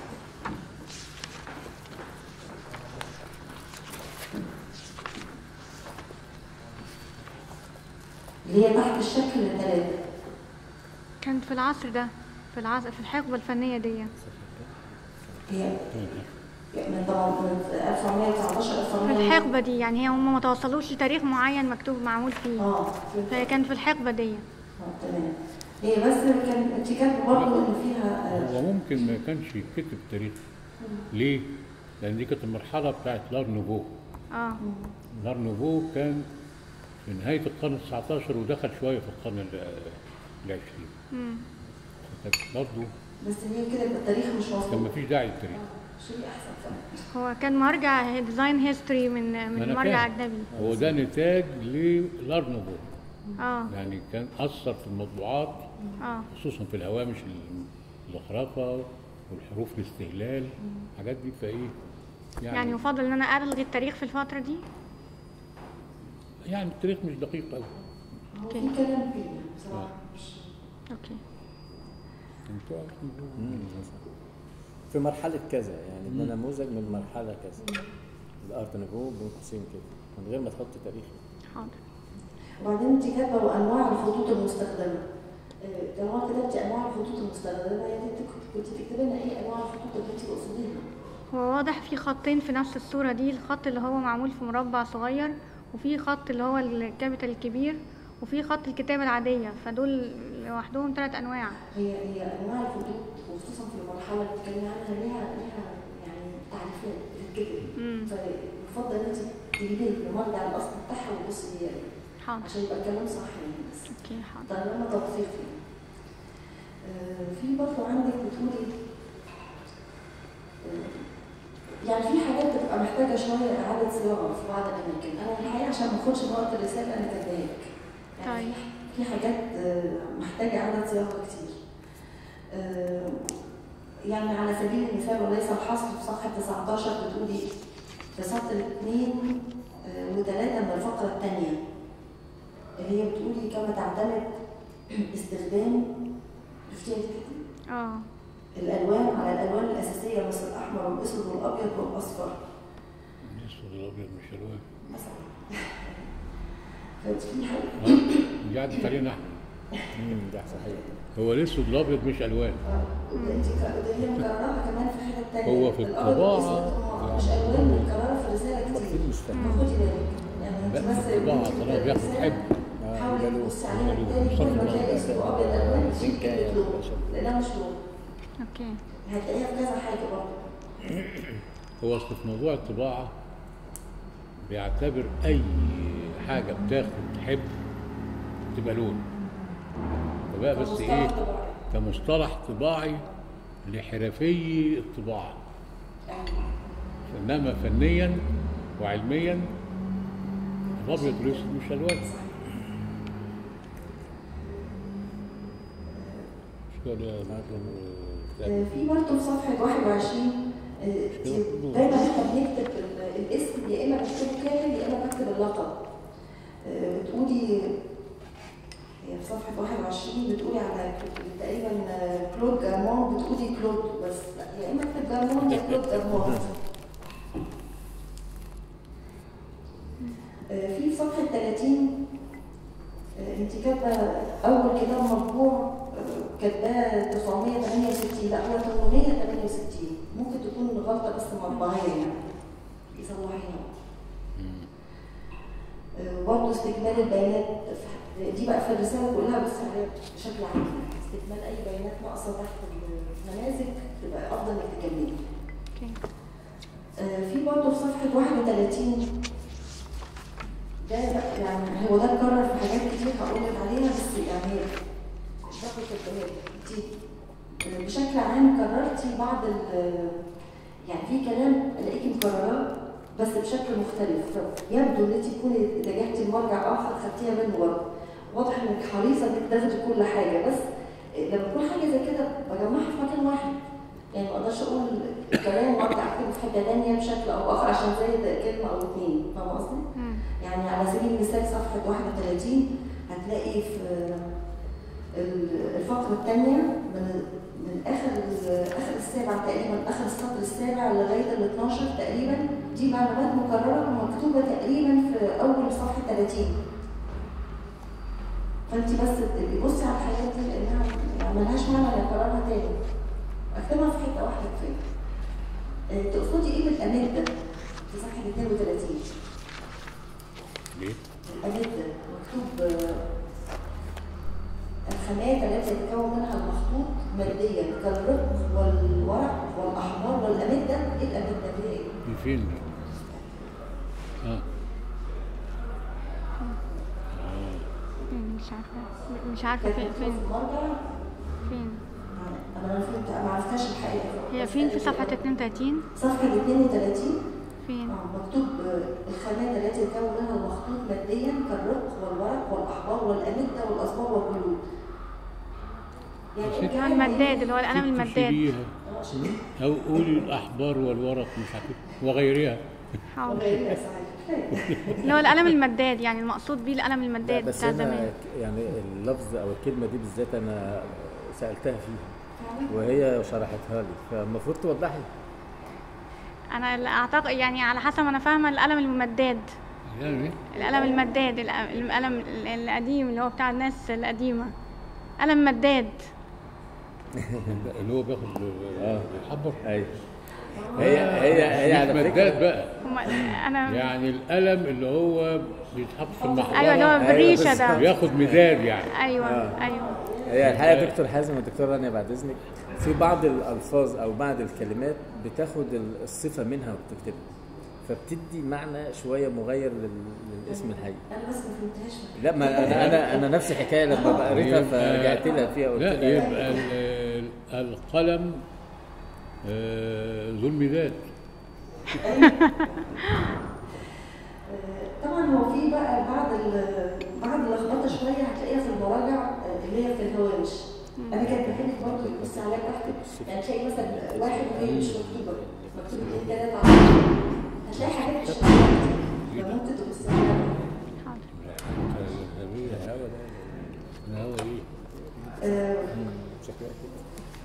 اللي هي تحت الشكل ثلاثة كانت في العصر ده في العصر في الحقبة الفنية دي هي من طبعا من 1919 في 1900 الحقبة دي يعني هي هم ما توصلوش لتاريخ معين مكتوب معمول فيه اه في- فهي كانت في الحقبة دي اه تمام هي بس كان انت كاتبه برضه ان فيها آه، هو ممكن ما كانش يتكتب تاريخ ليه؟ لأن دي كانت المرحلة بتاعت لار نوفو اه لار نوفو كان في نهاية القرن ال 19 ودخل شوية في القرن ال- العشرين مم. فكانت برضه بس هي كده يبقى التاريخ مش كان مظبوط مفيش داعي للتاريخ شيء احسن فعلا هو كان مرجع ديزاين هيستوري من ما من أنا مرجع فاهم. أجنبي هو ده نتاج للار نوفو اه يعني كان أثر في المطبوعات اه خصوصا في الهوامش الزخرفة والحروف الاستهلال الحاجات دي فايه يعني يفضل ان انا الغي التاريخ في الفترة دي يعني التاريخ مش دقيق قوي هو في كلام فيه يعني بصراحه مش اوكي مم. في مرحلة كذا يعني ده نموذج من مرحلة كذا الارت نوفو بين قوسين كده من غير ما تحط تاريخ حاضر وبعدين انت كاتبه وانواع الخطوط المستخدمه آه، طالما كتبتي انواع الخطوط المستخدمه يعني انت كنت- كنت تكتبي لنا ايه انواع الخطوط اللي انت تقصديها هو واضح في خطين في نفس الصورة دي الخط اللي هو معمول في مربع صغير وفي خط اللي هو الكابيتال الكبير وفي خط الكتابة العادية فدول لوحدهم ثلاث أنواع هي هي انواع الخطوط وخصوصا في المرحله اللي بتتكلمي عنها ليها ليها يعني تعريفات بتتكتب مم. فيفضل ان انت تجيبي المرجع الاصلي بتاعها وتبصي هي ايه حاضر عشان يبقى الكلام صح يعني بس اوكي حاضر طالما توثيق يعني. آه، في برضه عندك بتقولي آه، يعني في حاجات بتبقى محتاجه شويه اعاده صياغه في بعض الاماكن انا الحقيقه عشان ما اخدش وقت الرساله انا كاتباها لك يعني طيب. في حاجات آه، محتاجه اعاده صياغه كتير آه، يعني على سبيل المثال وليس الحصر في صفحه 19 بتقولي في سطر اثنين آه، وثلاثه من الفقره الثانيه اللي هي بتقولي كما تعتمد استخدام شفتيها دي كده؟ اه الالوان على الالوان الاساسيه مثل الاحمر والاسود والابيض والاصفر الاسود الابيض مش الوان مثلا ففي حاجه آه، دي عدت علينا احنا امم ده صحيح هو الاسود الابيض مش الوان وده انت ك- وده هي مكررها كمان في حته تانية هو في الأبيض الطباعة والأسود هم مش الوان متكرره في الرساله كتير اكيد مش فاهم فخدي بالك يعني انت لا، بس في الطباعة وانت طالما بياخد الرسالة حب. آه، حاولي يبقى له- تبصي عليها يبقى له بالتالي كل ما صفر تلاقي اسود وابيض الوان تشيل إن كان كلمه لون يبقى شكل. لانها مش لون اوكي هتلاقيها في كذا حاجه برضه هو اصل في موضوع الطباعه بيعتبر اي حاجه بتاخد حب تبقى لون فبقى بس كمصطلح ايه طباعي. كمصطلح طباعي لحرفي الطباعه انما فنيا وعلميا الابيض والاسود مش الوان مش كده يا دكتور؟ آه، في برضه في صفحة 21 آه، دايما احنا بنكتب ال- الاسم يا اما بكتبه كامل يا اما بكتب اللقب آه، بتقولي هي في صفحة 21 بتقولي على تقريبا آه، كلود جارمون بتقولي كلود بس لا يا اما اكتب جارمون يا كلود جارمون آه، في صفحة 30 آه، انت كاتبة أول كتاب مطبوع آه، كاتباه 968 لا هو 868 ممكن تكون غلطة بس مطبعية يعني يصلحيها آه، برضه استكمال البيانات في- دي بقى في الرسالة كلها بس عليها بشكل عام استكمال أي بيانات ناقصة تحت النماذج تبقى أفضل إنك تكملي. اوكي آه، في برضه في صفحة 31 ده بقى يعني هو ده اتكرر في حاجات كتير هقول لك عليها بس يعني باخد الكلام دي آه، بشكل عام كررتي بعض ال يعني في كلام الاقيكي مكرراه بس بشكل مختلف يبدو ان انت تكوني اتجهتي لمرجع اخر خدتيها منه برضه واضح انك حريصه انك تاخدي كل حاجه بس لما تكون حاجه زي كده بجمعها في مكان واحد يعني ما اقدرش اقول كلام وارجع اكتبه في حته ثانيه بشكل او باخر عشان زي كلمه او اثنين فاهمه قصدي؟ مم. يعني على سبيل المثال صفحه 31 هتلاقي في ال- الفقره الثانيه من من اخر ال- اخر السابع تقريبا اخر السطر السابع لغايه ال 12 تقريبا دي معلومات مكرره ومكتوبه تقريبا في اول صفحه 30 فانت بس تبقي بصي على الحاجات دي لانها يعني ملهاش معنى انك اكررها تاني اكتبها في حته واحده كفايه آه، تقصدي ايه بالامده في صفحه 32 ليه؟ الامده مكتوب آه، الخامات التي يتكون منها المخطوط ماديا كالرق والورق والاحمار والامده ايه الامده دي ايه؟ دي فين دي؟ اه مم، مش عارفه مش عارفه كانت فين مكتوبة فين في المرجع فين انا ما فهمت ما عرفتهاش الحقيقه هي فين في صفحه 32 صفحه 32 فين آه، مكتوب آه، الخامات التي يتكون منها المخطوط ماديا كالرق والورق والاحبار والامده والاصباغ والجلود يعني ست- إيه اللي هو الكلام المداد إيه؟ اللي هو القلم المداد تشيليها آه، شيء. او قولي الاحبار والورق مش عارف إيه، وغيرها حاضر وغيرها صحيح كفاية. اللي هو القلم المداد يعني المقصود بيه القلم لا المداد بس بتاع انا زمان يعني اللفظ او الكلمه دي بالذات انا سالتها فيها فعلا؟ وهي شرحتها لي فالمفروض توضحي انا اللي اعتقد يعني على حسب ما انا فاهمه القلم المداد يعني القلم المداد الق- القلم ال- القديم اللي هو بتاع الناس القديمه قلم مداد اللي هو بياخد آه. بيحبر ايوه هي هي هي على مش فكره مداد بقى هما انا يعني القلم اللي هو بيتحط في المحبره ايوه اللي هو أيوة بالريشه بس ده بياخد مداد يعني ايوه آه. ايوه هي الحقيقه يا دكتور حازم ودكتور رانيا بعد اذنك في بعض الالفاظ او بعض الكلمات بتاخد الصفه منها وبتكتبها فبتدي معنى شويه مغير لل- للاسم الحقيقي انا بس ما فهمتهاش لا ما انا انا انا نفس الحكايه لما قريتها يبقى- فرجعت لها فيها قلت لا لها يبقى ال- القلم آه، ذو المداد آه، طبعا هو في بقى بعض ال- بعض اللخبطه شويه هتلاقيها في المراجع آه، اللي هي في الهوامش انا كانت بحب برضه تبصي عليها براحتك يعني تلاقي مثلا واحد وهي مش مكتوبه مكتوب اتنين تلاته على هتلاقي حاجات مش مكتوبة. فممكن تبصي عليها حاضر الهوا ده الهوا ايه؟ آه، شكلها كده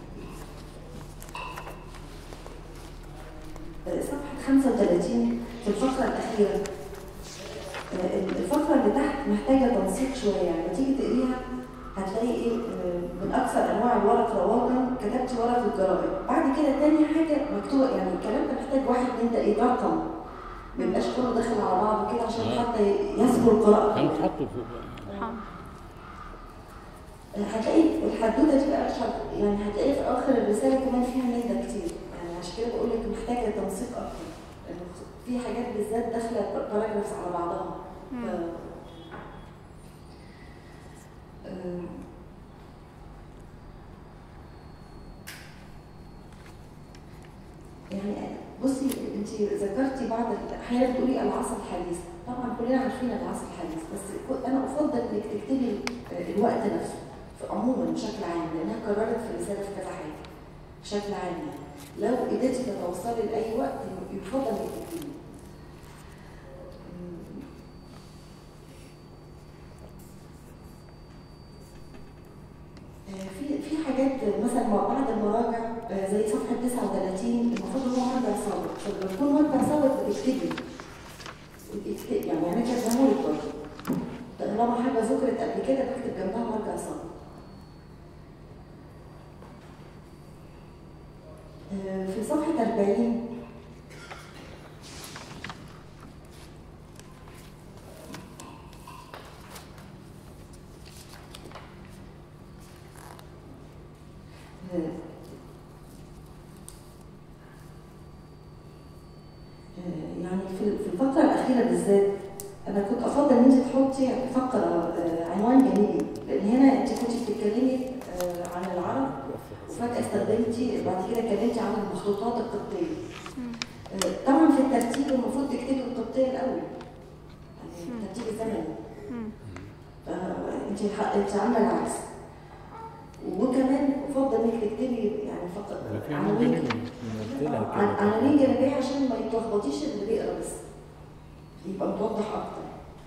صفحة 35 في الفقرة الأخيرة آه، الفقرة اللي تحت محتاجة تنسيق شوية يعني لما تيجي تقريها هتلاقي إيه آه، من أكثر أنواع الورق رواجا كتبت ورق الجرائد بعد كده تاني حاجة مكتوبة يعني الكلام ده محتاج واحد من ده إيه رقم ما يبقاش كله داخل على بعضه كده عشان آه. حتى يسهل قراءته كان تحطه فوق حاضر هتلاقي الحدوته دي بقى مش هت- يعني هتلاقي في اخر الرساله كمان فيها ميزه كتير يعني عشان كده بقول لك محتاجه تنسيق اكتر لأن في حاجات بالذات داخله باراجرافز على بعضها ف... مم. آم. يعني بصي انت ذكرتي بعض الاحيان بتقولي العصر الحديث طبعا كلنا عارفين العصر الحديث بس ك- انا افضل انك تكتبي الوقت نفسه في عموما بشكل عام لانها كررت في الرساله في كذا حاجه بشكل عام يعني لو قدرتي تتوصلي لاي وقت يفضل انك تكتبي آه، في في حاجات مثلا مع بعض المراجع آه، زي صفحه 39 المفروض ان هو مرجع سابق فلما يكون مرجع سابق بتكتبي بتكتبي يعني انا كاتبهولك برضه طالما حاجه ذكرت قبل كده بكتب جنبها مرجع سابق آه، في صفحه 40 آه، آه، يعني في في الفترة الأخيرة بالذات أنا كنت أفضل إن أنت تحطي فقرة آه، عنوان جانبي لأن هنا أنت كنت بتتكلمي آه، عن العرب وفجأة استخدمتي بعد كده اتكلمتي عن المخطوطات القبطية. آه، طبعا في الترتيب المفروض تكتبي القبطية الأول. يعني الترتيب الزمني. فأنت انت عاملة العكس. وكمان افضل انك تكتبي يعني فقط في عناوين قلت لها عن- كده عناوين جانبيه عشان ما يتلخبطيش اللي بيقرا بس يبقى متوضح اكتر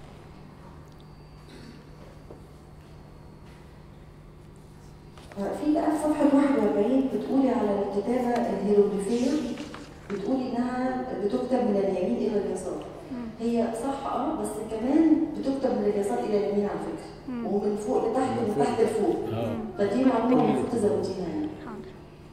في بقى في صفحة 41 بتقولي على الكتابة الهيروغليفية بتقولي إنها بتكتب من اليمين إلى اليسار. هي صح اه بس كمان بتكتب من اليسار إلى اليمين على فكرة. ومن فوق لتحت من ومن فوق. تحت لفوق. اه فدي معلومة المفروض تزوديها يعني. حاضر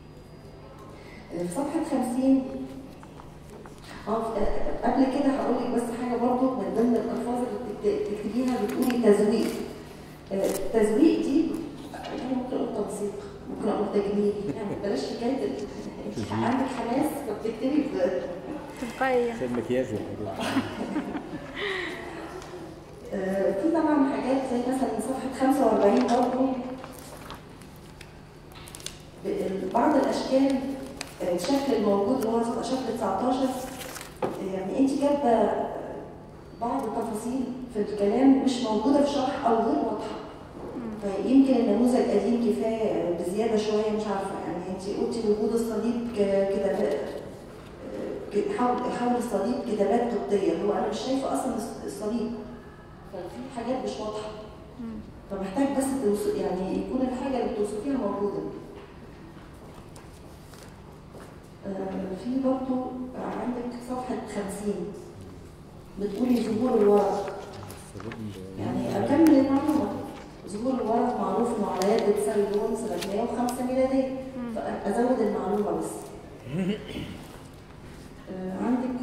في صفحة 50 اه في- قبل كده هقول لك بس حاجة برضو من ضمن الألفاظ اللي بتكت- تكتبيها بتقولي تزويق. آه، التزويق دي يعني ممكن أقول تنسيق ممكن أقول تجميل يعني بلاش حكاية ال- انت عندك حماس فبتكتبي ب- تلقائية عشان المكياج والحاجات دي. آه، في طبعا حاجات زي مثلا صفحة 45 برضه ب- بعض الأشكال آه، الشكل الموجود اللي هو شكل 19 آه، يعني أنت كاتبة بعض التفاصيل في الكلام مش موجودة في شرح أو غير واضحة فيمكن النموذج قديم كفاية بزيادة شوية مش عارفة يعني أنت قلتي وجود الصليب ك- كتابات آه، حول حول الصليب كتابات قبطية هو أنا مش شايفة أصلا الص- الصليب ففي حاجات مش واضحه فمحتاج بس توص- يعني يكون الحاجه اللي بتوصفيها موجوده آه، في برضو عندك صفحه 50 بتقولي ظهور الورق يعني اكمل المعلومه ظهور الورق معروف انه على يد تساوي لون سنه 105 ميلاديه فازود المعلومه بس آه، عندك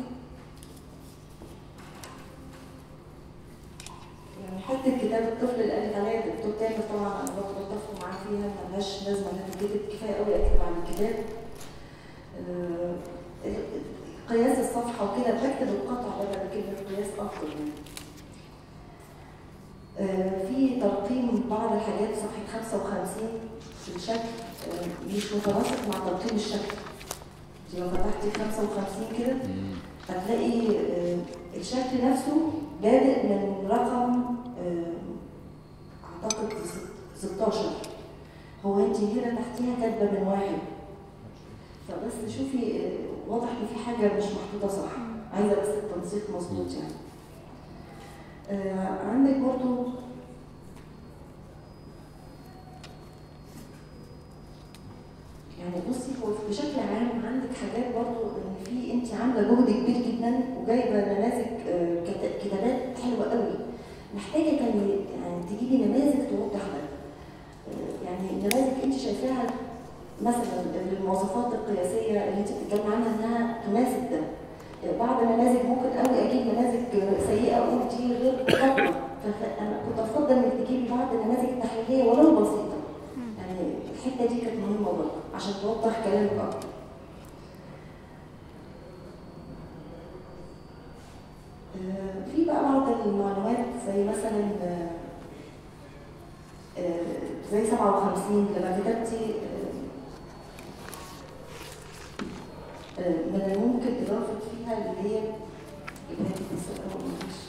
يعني حتى كتاب الطفل اللي قالت عليها الدكتور تامر طبعا انا برضه بتفق معاه فيها ملهاش لازمه انها تتكتب كفايه قوي اكتب عن الكتاب. آه، قياس الصفحه وكده بكتب القطع بدل كلمه قياس افضل يعني. آه، في ترقيم بعض الحاجات في صفحه 55 في الشكل آه، مش متناسق مع ترقيم الشكل. انت لو فتحتي 55 كده هتلاقي آه، الشكل نفسه بادئ من رقم آه، اعتقد ست- 16 هو انت هنا تحتيها كاتبه من واحد فبس شوفي آه، واضح ان في حاجه مش محطوطه صح عايزه بس التنسيق مظبوط يعني آه، عندك برضو يعني بصي هو بشكل عام عندك حاجات برضو ان في انت عامله جهد كبير جدا وجايبه نماذج آه، كت- كتابات حلوه قوي محتاجه كان يعني تجيبي نماذج توضح ده آه، يعني نماذج انت شايفاها مثلا المواصفات القياسيه اللي انت بتتكلمي عنها انها تناسب ده آه، بعض النماذج ممكن قوي اجيب نماذج سيئه اقول دي غير مطابقه فانا كنت افضل انك تجيبي بعض النماذج التحليليه ولو بسيطه يعني الحته دي كانت مهمه برضه عشان توضح كلامك اكتر آه، في بقى بعض المعلومات زي مثلا آه، آه، زي 57 لما كتبتي آه، آه، من الممكن إضافة فيها اللي هي اللي هي بتنسى أول معلش.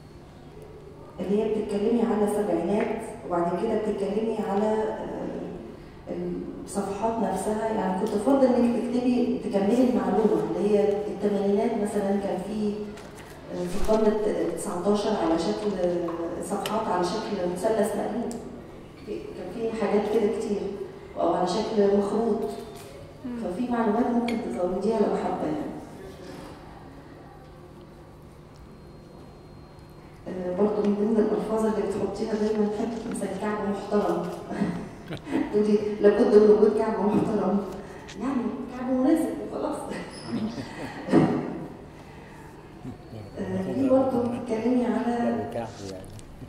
اللي هي بتتكلمي على سبعينات وبعد كده بتتكلمي على آه، الصفحات نفسها يعني كنت افضل انك تكتبي تكملي المعلومه اللي هي الثمانينات مثلا كان في آه، في القرن ال 19 على شكل آه، صفحات على شكل مثلث مقلوب في- كان في حاجات كده كتير او على شكل مخروط ففي معلومات ممكن تزوديها لو حابه يعني آه، برضه من ضمن الالفاظ اللي بتحطيها دايما حته مثلا كعب محترم تقولي لابد من وجود كعب محترم يعني كعب مناسب وخلاص آه، في برضه بتتكلمي على وكعب يعني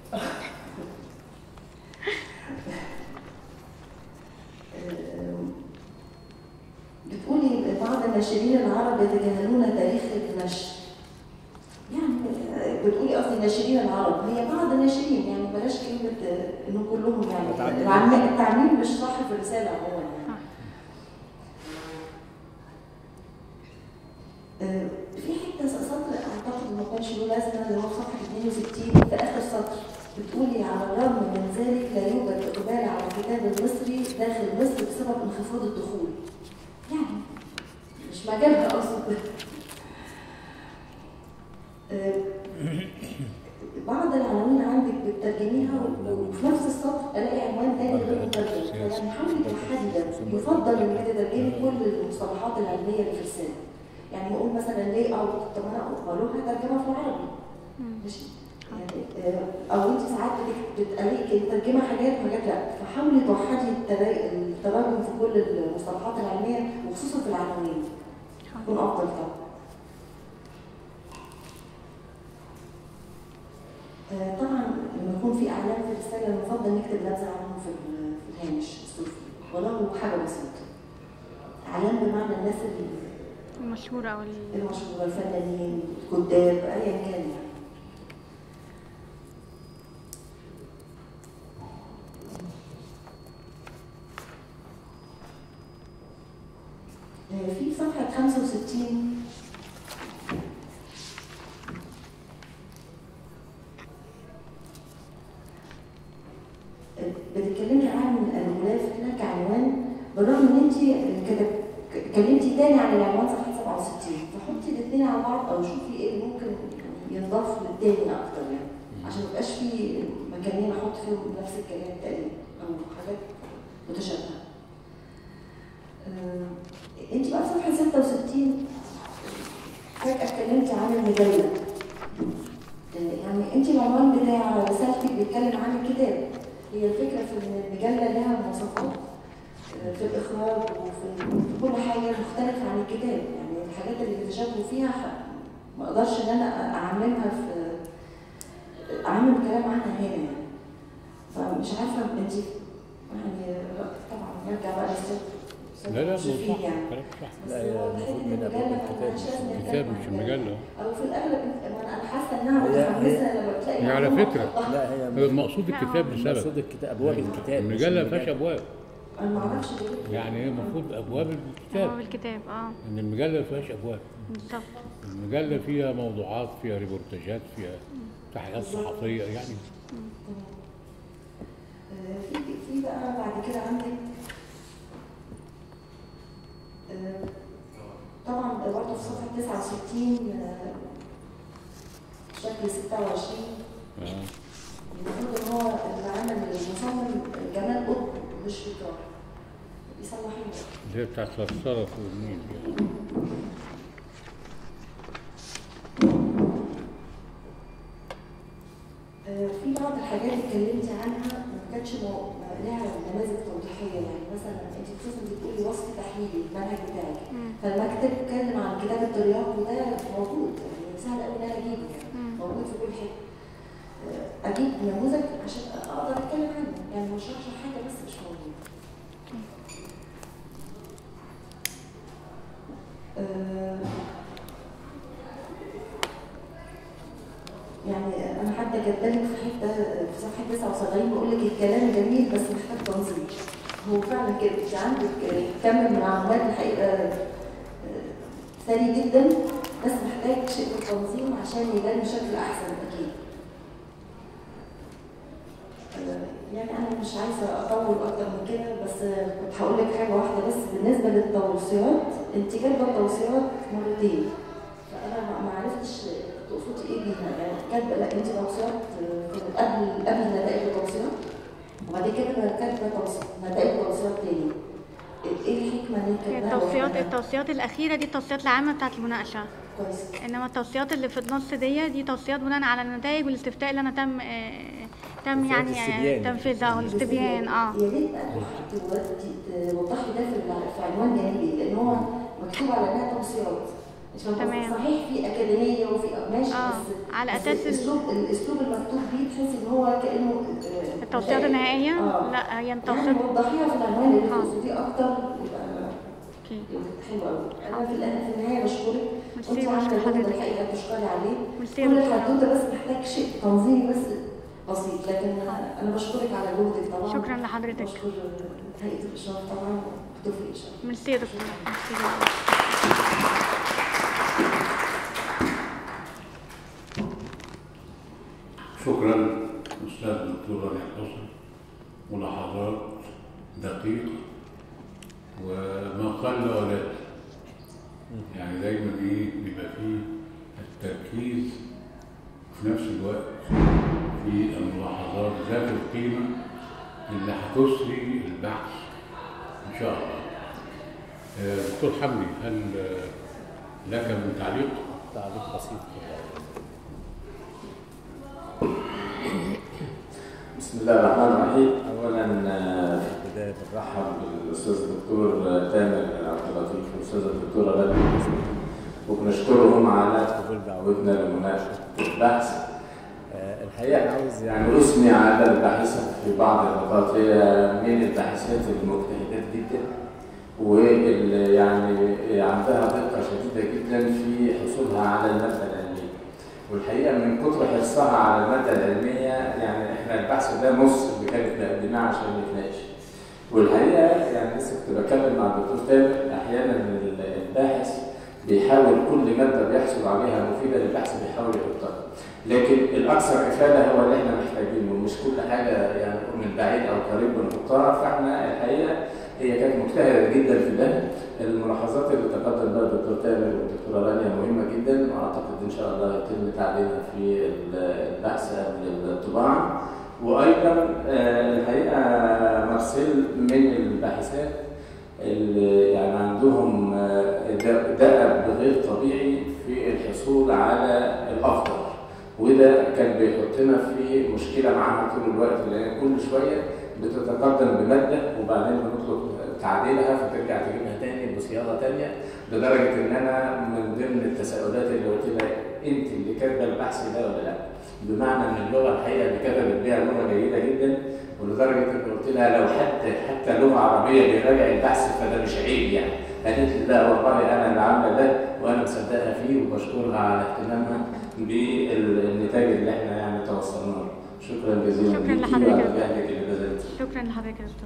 آه، بتقولي بعض الناشرين العرب يتجاهلون تاريخ النشر يعني آه، بتقولي قصدي الناشرين العرب هي بعض الناشرين يعني بلاش كلمة آه، انه كلهم يعني متعمدين. العم- التعميم مش صح في الرسالة عموما يعني. آه، في حته سطر اعتقد ما كانش له لازمه اللي هو في صفحه 62 في اخر سطر بتقولي على الرغم من ذلك لا يوجد اقبال على الكتاب المصري داخل مصر بسبب انخفاض الدخول. يعني مش مجالها اقصد. آه، بعض العناوين عندك بتترجميها وفي نفس السطر الاقي عنوان تاني غير مترجم يعني حاولي توحدي ده يفضل انك تترجمي كل المصطلحات العلميه اللي في الرساله يعني نقول مثلا ليه اوت طب انا اقبلوها ترجمه في العربي ماشي يعني آه، او انت ساعات بتك- بتقلقي مترجمه حاجات وحاجات لا فحاولي توحدي الترا- التراجم في كل المصطلحات العلميه وخصوصا في العناوين يكون افضل طبعا آه، طبعا لما يكون في اعلان في الرساله المفضل نكتب نبذه عنه في ال- في الهامش الصوفي ولو حاجه بسيطه اعلان بمعنى الناس اللي المشهورة أو ال- المشهورة الفنانين الكتاب أيا كان يعني. آه، في صفحة 65 آه، بتتكلمي عن الغلاف هنا كعنوان بالرغم ان انت كتب اتكلمتي تاني عن العنوان صفحه 67 فحطي الاثنين على بعض او شوفي ايه اللي ممكن يعني ينضاف للتاني اكتر يعني عشان ما يبقاش في مكانين احط فيهم نفس الكلام تاني او حاجات متشابهه. آه، انت بقى في صفحه 66 فجاه اتكلمتي عن المجله. آه، يعني انت العنوان بتاع رسالتك بيتكلم عن الكتاب. هي الفكره في ان المجله لها مواصفات في الإخراج وفي في كل حاجة مختلفة عن الكتاب يعني الحاجات اللي بيتشابهوا فيها ح- ما أقدرش إن أنا أعممها في أعمم كلام عنها هنا يعني فمش عارفة أنت يعني طبعا نرجع بقى للست لا لا مو شوفين صح يعني كلام صح بس لا، هي هو المفروض حتة من أبواب المجلة الكتاب مش مش لازم الكتاب نتكلم مش عن المجلة أو في الأغلب أنت- ما أنا حاسة إنها هي- هي- متحمسة لما بتلاقي هي على معلومة فكرة. تحطها. لا هي هو المقصود لا، الكتاب هو لسبب مقصود الكتاب ابواب الكتاب مش المجلة ما المجال. فيهاش ابواب أنا ما أعرفش ليه يعني هي المفروض ابواب هو الكتاب بالكتاب اه ان المجلة ما فيهاش ابواب بالظبط المجلة فيها موضوعات فيها ريبورتاجات فيها تحقيقات صحفية يعني آه، في في بقى بعد كده عندك آه، طبعا برضه في صفحة 69 آه، شكل 26 آه. المفروض ان هو اللي عمل المصمم جمال قطب مش فكرة بيصلحين اللي هي بتاعت صرصرة في النيل دي. آه، في بعض الحاجات اللي اتكلمتي عنها ما كانتش مو- لها نماذج توضيحيه يعني مثلا انت خصوصا بتقولي وصف تحليلي المنهج بتاعك مم. فلما كتاب اتكلم عن كتاب الترياق وده موجود يعني سهل قوي ان انا اجيبه يعني مم. موجود في كل حته آه، اجيب نموذج عشان اقدر اتكلم عنه يعني مش هشرح حاجه بس مش موجوده آه، يعني انا حتى كاتبالك في حته في صفحه 79 بقول لك الكلام جميل بس محتاج تنظيم هو فعلا كده انت عندك كم من المعلومات الحقيقه آه، ثري جدا بس محتاج شيء من التنظيم عشان يبان بشكل احسن اكيد آه، يعني انا مش عايزه اطول اكتر من كده بس كنت هقول لك حاجه واحده بس بالنسبه للتوصيات انت كاتبه التوصيات مرتين فانا ما- ما عرفتش تقصدي ايه بيها يعني كاتبه لا انت توصيات كانت قبل قبل نتائج التوصيات وبعد كده كاتبه توصي- نتائج توصيات تاني ايه الحكمه ان انت هي كاتباها التوصيات لوحدها؟ التوصيات الأخيرة دي التوصيات العامة بتاعت المناقشة كويس إنما التوصيات اللي في النص دي دي توصيات بناء على النتائج والاستفتاء اللي أنا تم آه، تم توصيات يعني الاستبيان. آه، تنفيذها والاستبيان اه يا ريت بقى توضحي- توضحي ده في الع- في عنوان جانبي لان هو مكتوب على انها توصيات عشان تمام. صحيح في اكاديميه وفي ماشي آه، بس على بس أساس ال- الاسلوب الاسلوب المكتوب بيه تحس ان هو كانه آه، التوصيات نتائج. النهائية آه. لا هي يعني التوصيات وضحيها في العنوان اللي آه. تقصديه اكتر يبقى اوكي يبقى حلو قوي انا في الآن- في النهايه بشكرك ميرسي وانت بشكر عامله جهد حضرتك الحقيقه تشكري عليه ميرسي كل بشكر الحدوته بس محتاج شيء تنظيمي بس بسيط لكن انا بشكرك على جهدك طبعا شكرا لحضرتك بشكر هيئه الاشراف طبعا وبالتوفيق ان شاء الله ميرسي يا دكتور ميرسي جدا شكرا أستاذ دكتور رانيا حسن ملاحظات دقيقة وما قل ولا زاد. يعني دايما ايه بيبقى فيه التركيز في نفس الوقت في الملاحظات ذات القيمة اللي هتسري البحث إن شاء الله. آه، دكتور حمدي هل آه، لك من تعليق؟ تعليق بسيط كده. بسم الله الرحمن الرحيم اولا آه، في البدايه بنرحب مرحبا بالاستاذ الدكتور تامر عبد اللطيف والاستاذه الدكتوره غالي وبنشكرهم على قبول دعوتنا دعوتنا لمناقشه البحث آه، الحقيقه انا عاوز يعني يعني اثني على الباحثه في بعض النقاط هي من الباحثات المجتهدات جدا واللي يعني عندها دقه شديده جدا في حصولها على الماده العلميه والحقيقه من كتر حرصها على الماده العلميه يعني احنا البحث ده نص اللي كانت مقدماه عشان نتناقش والحقيقه يعني لسه كنت بتكلم مع الدكتور تامر احيانا الباحث بيحاول كل ماده بيحصل عليها مفيده للبحث بيحاول يحطها لكن الاكثر افاده هو اللي احنا محتاجينه مش كل حاجه يعني من بعيد او قريب بنحطها فاحنا الحقيقه هي كانت مجتهده جدا في ده الملاحظات اللي تقدم بها الدكتور تامر والدكتوره رانيا مهمه جدا واعتقد ان شاء الله يتم تعديلها في البحث قبل الطباعه وايضا آه، الحقيقه مارسيل من الباحثات اللي يعني عندهم آه، د- دأب غير طبيعي في الحصول على الافضل وده كان بيحطنا في مشكله معاها طول الوقت لان كل شويه بتتقدم بماده وبعدين بنطلب تعديلها فترجع تجيبها تاني بصياغه تانيه لدرجه ان انا من ضمن التساؤلات اللي قلت لها انت اللي كاتبه البحث ده ولا لا؟ بمعنى ان اللغه الحقيقه اللي كتبت بيها لغه جيده جدا ولدرجه ان قلت لها لو حتى حتى لغه عربيه بيراجع البحث فده مش عيب يعني قالت لي لا والله انا اللي عامله ده وانا مصدقها فيه وبشكرها على اهتمامها بالنتاج اللي احنا يعني توصلنا له شكرا جزيلا شكراً ليكي لحضرتك. وعلى جهدك اللي بذلته شكرا لحضرتك يا دكتور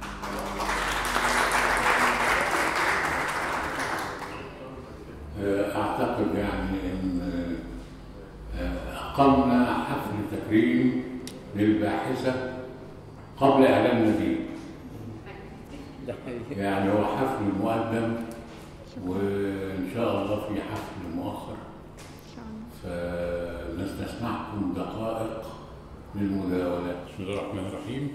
آه، أعتقد يعني إن آه، أقمنا حفل تكريم للباحثة قبل إعلان النتيجة ده حقيقي. يعني هو حفل مقدم وإن شاء الله في حفل مؤخر ان شاء الله فنستسمعكم دقائق للمداولات بسم الله الرحمن الرحيم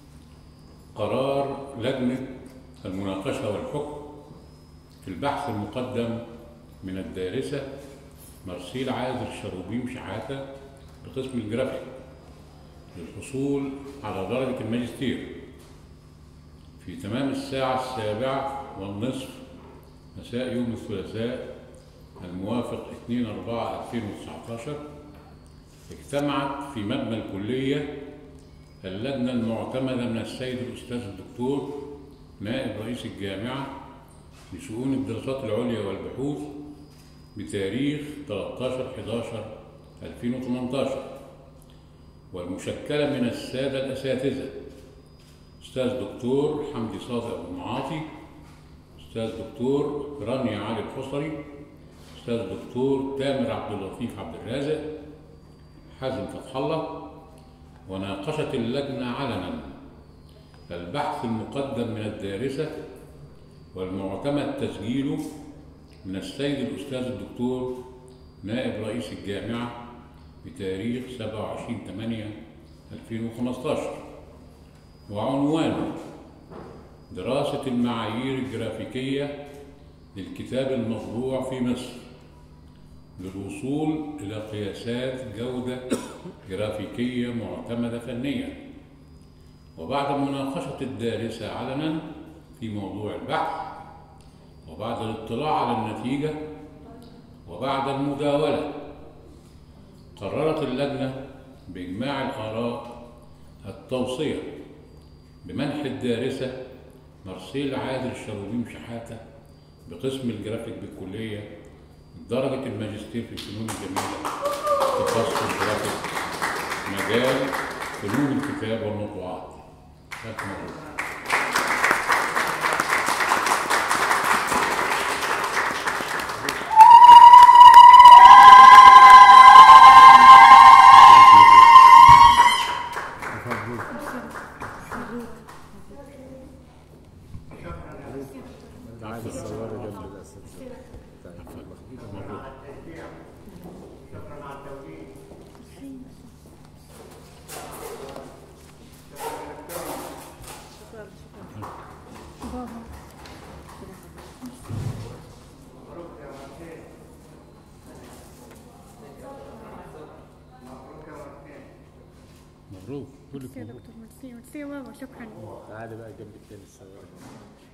قرار لجنة المناقشة والحكم في البحث المقدم من الدارسة مرسيل عازر شروبيم شحاتة بقسم الجرافيك للحصول على درجة الماجستير في تمام الساعة السابعة والنصف مساء يوم الثلاثاء الموافق 2 4 2019 اجتمعت في مبنى الكلية اللجنة المعتمدة من السيد الأستاذ الدكتور نائب رئيس الجامعة لشؤون الدراسات العليا والبحوث بتاريخ 13 11 2018 والمشكلة من السادة الأساتذة أستاذ دكتور حمدي صادق أبو المعاطي أستاذ دكتور رانيا علي الحصري أستاذ دكتور تامر عبد اللطيف عبد الرازق حازم فتح الله وناقشت اللجنة علنا البحث المقدم من الدارسة والمعتمد تسجيله من السيد الأستاذ الدكتور نائب رئيس الجامعة بتاريخ 27 8 2015 وعنوانه دراسة المعايير الجرافيكية للكتاب المطبوع في مصر للوصول إلى قياسات جودة جرافيكية معتمدة فنيا وبعد مناقشة الدارسة علنا في موضوع البحث وبعد الاطلاع على النتيجة وبعد المداولة قررت اللجنة بإجماع الآراء التوصية بمنح الدارسة مرسيل عادل شروبيم شحاتة بقسم الجرافيك بالكلية درجة الماجستير في الفنون الجميلة تخصص الجرافيك مجال فنون الكتاب والمطبوعات ألف مبروك عادي الصورة جنب الأساتذة مبروك مبروك كل ميرسي يا دكتور ميرسي ميرسي يا بابا شكرا تعالي بقى جنب التاني الصورة